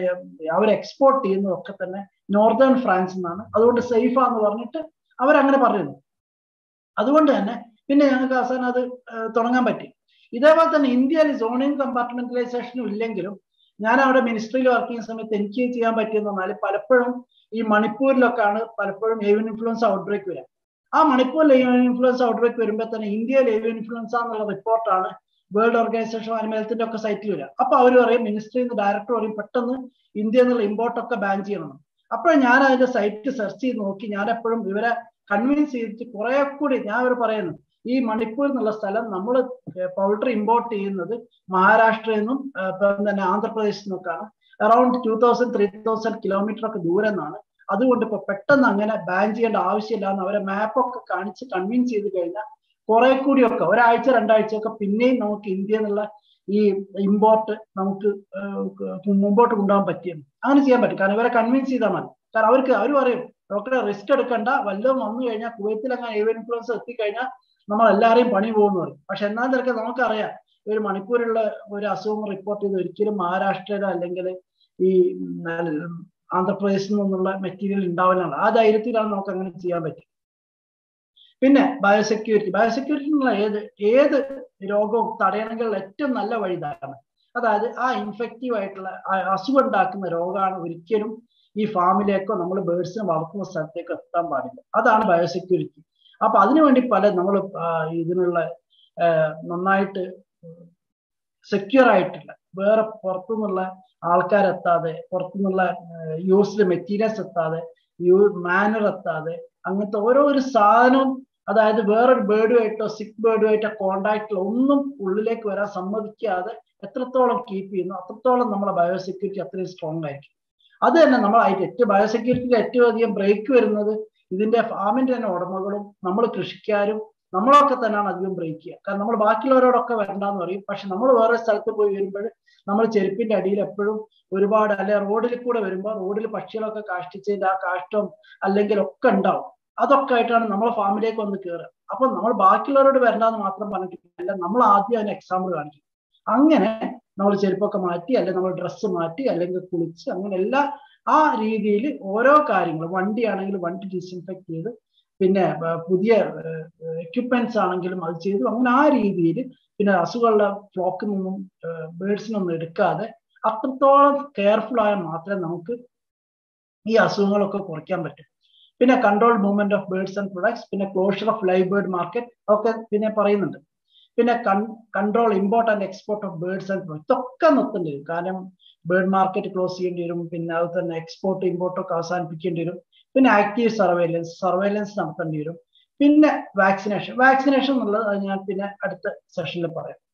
അവർ എക്സ്പോർട്ട് ചെയ്യുന്നതൊക്കെ തന്നെ നോർത്തേൺ ഫ്രാൻസിൽ നിന്നാണ് അതുകൊണ്ട് സേഫാന്ന് പറഞ്ഞിട്ട് അവരങ്ങനെ പറയുന്നു അതുകൊണ്ട് തന്നെ പിന്നെ ഞങ്ങൾക്ക് അവസാനം അത് തുടങ്ങാൻ പറ്റി ഇതേപോലെ തന്നെ ഇന്ത്യയിൽ സോണിങ് കമ്പാർട്ട്മെന്റലൈസേഷനും ഇല്ലെങ്കിലും ഞാൻ അവിടെ മിനിസ്ട്രിയിൽ വർക്ക് ചെയ്യുന്ന സമയത്ത് എനിക്ക് ചെയ്യാൻ പറ്റിയെന്ന് പറഞ്ഞാൽ പലപ്പോഴും ഈ മണിപ്പൂരിലൊക്കെയാണ് പലപ്പോഴും ഏവിയൻ ഇൻഫ്ലുവൻസ് ഔട്ട് ബ്രേക്ക് വരിക ആ മണിപ്പൂരിൽ ഏവിയൻ ഇൻഫ്ലുവൻസ് ഔട്ട് ബ്രേക്ക് വരുമ്പോൾ തന്നെ ഇന്ത്യയിൽ ഏവിയൻ ഇൻഫ്ലുവൻസ എന്നുള്ള റിപ്പോർട്ടാണ് വേൾഡ് ഓർഗനൈസേഷൻ അനിമൽ ഹെൽത്തിന്റെ ഒക്കെ സൈറ്റിൽ വരിക അപ്പൊ അവർ പറയും മിനിസ്ട്രിയിൽ നിന്ന് ഡയറക്ടർ പറയും പെട്ടെന്ന് ഇന്ത്യ എന്നുള്ള ഇമ്പോർട്ട് ഒക്കെ ബാൻ ചെയ്യണം അപ്പോൾ ഞാൻ അതിന്റെ സൈറ്റ് സെർച്ച് ചെയ്ത് നോക്കി ഞാൻ എപ്പോഴും ഇവരെ കൺവിൻസ് ചെയ്തിട്ട് കുറെ കൂടി ഞാൻ അവർ പറയുന്നു ഈ മണിപ്പൂർ എന്നുള്ള സ്ഥലം നമ്മൾ പൗൾട്രി ഇമ്പോർട്ട് ചെയ്യുന്നത് മഹാരാഷ്ട്രയിൽ നിന്നും തന്നെ ആന്ധ്രാപ്രദേശിൽ നിന്നൊക്കെയാണ് around two thousand three thousand kilometre ഒക്കെ ദൂരം നിന്നാണ് അതുകൊണ്ട് ഇപ്പൊ പെട്ടെന്ന് അങ്ങനെ ബാൻ ചെയ്യേണ്ട ആവശ്യമില്ല എന്ന് അവരെ മാപ്പൊക്കെ കാണിച്ച് കൺവിൻസ് ചെയ്ത് കഴിഞ്ഞാൽ കുറെ കൂടിയൊക്കെ ഒരാഴ്ച രണ്ടാഴ്ചയൊക്കെ പിന്നെയും നമുക്ക് ഇന്ത്യ എന്നുള്ള ഈ ഇമ്പോർട്ട് നമുക്ക് മുമ്പോട്ട് കൊണ്ടുപോകാൻ പറ്റിയെന്ന് അങ്ങനെ ചെയ്യാൻ പറ്റും കാരണം ഇവരെ കൺവിൻസ് ചെയ്താൽ മതി കാരണം അവർക്ക് അവർ പറയും ഡോക്ടറെ റിസ്ക് എടുക്കണ്ട വല്ലതും വന്നു കഴിഞ്ഞാൽ കുവൈത്തിൽ അങ്ങനെ ഏവിയൻ ഇൻഫ്ലുവൻസ് എത്തിക്കഴിഞ്ഞാൽ നമ്മൾ എല്ലാവരെയും പണി പോകുന്നു പറയും പക്ഷെ എന്നാൽ തിരക്ക് നമുക്കറിയാം ഒരു മണിപ്പൂരിലുള്ള ഒരു അസുഖം റിപ്പോർട്ട് ചെയ്ത് ഒരിക്കലും മഹാരാഷ്ട്രയിലോ അല്ലെങ്കിൽ ഈ ആന്ധ്രാപ്രദേശിൽ നിന്നുള്ള മെറ്റീരിയൽ ഉണ്ടാവില്ലാണ് ആ ധൈര്യത്തിലാണ് നമുക്ക് അങ്ങനെ ചെയ്യാൻ പറ്റും പിന്നെ ബയോസെക്യൂരിറ്റി ബയോസെക്യൂരിറ്റി എന്നുള്ള ഏത് ഏത് രോഗവും തടയണമെങ്കിൽ ഏറ്റവും നല്ല വഴി ഇതാണ് അതായത് ആ ഇൻഫെക്റ്റീവ് ആയിട്ടുള്ള അസുഖം ഉണ്ടാക്കുന്ന രോഗമാണ് ഒരിക്കലും ഈ ഫാമിലേക്കോ നമ്മൾ ബേഡ്സിനെ വളർത്തുന്ന സ്ഥലത്തേക്കോ എത്താൻ പാടില്ല അതാണ് ബയോസെക്യൂരിറ്റി അപ്പൊ അതിനുവേണ്ടി പല നമ്മൾ ഇതിനുള്ള നന്നായിട്ട് സെക്യൂർ ആയിട്ടുള്ള വേറെ പുറത്തുനിന്നുള്ള ആൾക്കാരെത്താതെ പുറത്തുനിന്നുള്ള യൂസ്ഡ് മെറ്റീരിയൽസ് എത്താതെ യൂ മാനർ എത്താതെ അങ്ങനത്തെ ഓരോ ഒരു സാധനവും അതായത് വേറൊരു ബേർഡുമായിട്ടോ സിക്ക് ബേർഡുമായിട്ടോ കോണ്ടാക്റ്റിലോ ഒന്നും ഉള്ളിലേക്ക് വരാൻ സമ്മതിക്കാതെ എത്രത്തോളം കീപ്പ് ചെയ്യുന്നു അത്രത്തോളം നമ്മളെ ബയോസെക്യൂരിറ്റി അത്രയും സ്ട്രോങ് ആയിരിക്കും അത് തന്നെ നമ്മൾ ഏറ്റവും ബയോസെക്യൂരിറ്റിയിൽ ഏറ്റവും അധികം ബ്രേക്ക് വരുന്നത് ഇതിന്റെ ഫാമിന്റെ തന്നെ ഉടമകളും നമ്മൾ കൃഷിക്കാരും നമ്മളൊക്കെ തന്നെയാണ് അധികം ബ്രേക്ക് ചെയ്യുക കാരണം നമ്മൾ ബാക്കിയുള്ളവരോടൊക്കെ വരണ്ടെന്ന് പറയും പക്ഷെ നമ്മൾ വേറെ സ്ഥലത്ത് പോയി വരുമ്പോൾ നമ്മൾ ചെരുപ്പിന്റെ അടിയിൽ എപ്പോഴും ഒരുപാട് അല്ലെ റോഡിൽ കൂടെ വരുമ്പോൾ റോഡിൽ പക്ഷികളൊക്കെ കാഷ്ടിച്ചതിന്റെ ആ കാഷ്ടം അല്ലെങ്കിൽ ഒക്കെ ഉണ്ടാവും അതൊക്കെ ആയിട്ടാണ് നമ്മളെ ഫാമിലേക്ക് വന്ന് കയറുക അപ്പൊ നമ്മൾ ബാക്കിയുള്ളവരോട് വരണ്ടെന്ന് മാത്രം പറഞ്ഞിട്ടില്ല നമ്മൾ ആദ്യം അതിന് എക്സാമ്പിൾ കാണിക്കും അങ്ങനെ നമ്മൾ ചെരുപ്പൊക്കെ മാറ്റി അല്ലെങ്കിൽ നമ്മൾ ഡ്രസ്സ് മാറ്റി അല്ലെങ്കിൽ കുളിച്ച് അങ്ങനെ എല്ലാ ആ രീതിയിൽ ഓരോ കാര്യങ്ങളും വണ്ടിയാണെങ്കിൽ വണ്ടി ഡിസ്ഇൻഫെക്ട് ചെയ്ത് പിന്നെ പുതിയ എക്യുപ്മെന്റ്സ് ആണെങ്കിലും അത് ചെയ്തു അങ്ങനെ ആ രീതിയിൽ പിന്നെ അസുഖമുള്ള ഫ്ലോക്കിൽ നിന്നും ബേഡ്സിനൊന്നും എടുക്കാതെ അത്രത്തോളം കെയർഫുൾ ആയാൽ മാത്രമേ നമുക്ക് ഈ അസുഖങ്ങളൊക്കെ കുറയ്ക്കാൻ പറ്റും പിന്നെ control movement of birds and products പിന്നെ closure of live bird market ഒക്കെ പിന്നെ പറയുന്നുണ്ട് പിന്നെ control import and export of birds and products ഇതൊക്കെ നിർത്തേണ്ടി വരും കാരണം ബേർഡ് മാർക്കറ്റ് ക്ലോസ് ചെയ്യേണ്ടി വരും പിന്നെ അത് തന്നെ എക്സ്പോർട്ട് ഇമ്പോർട്ട് ഒക്കെ അവസാനിപ്പിക്കേണ്ടി വരും പിന്നെ ആക്റ്റീവ് സർവൈലൻസ് സർവൈലൻസ് നടത്തേണ്ടി വരും പിന്നെ വാക്സിനേഷൻ വാക്സിനേഷൻ എന്നുള്ളത് അത് ഞാൻ പിന്നെ അടുത്ത സെഷനിൽ പറയാം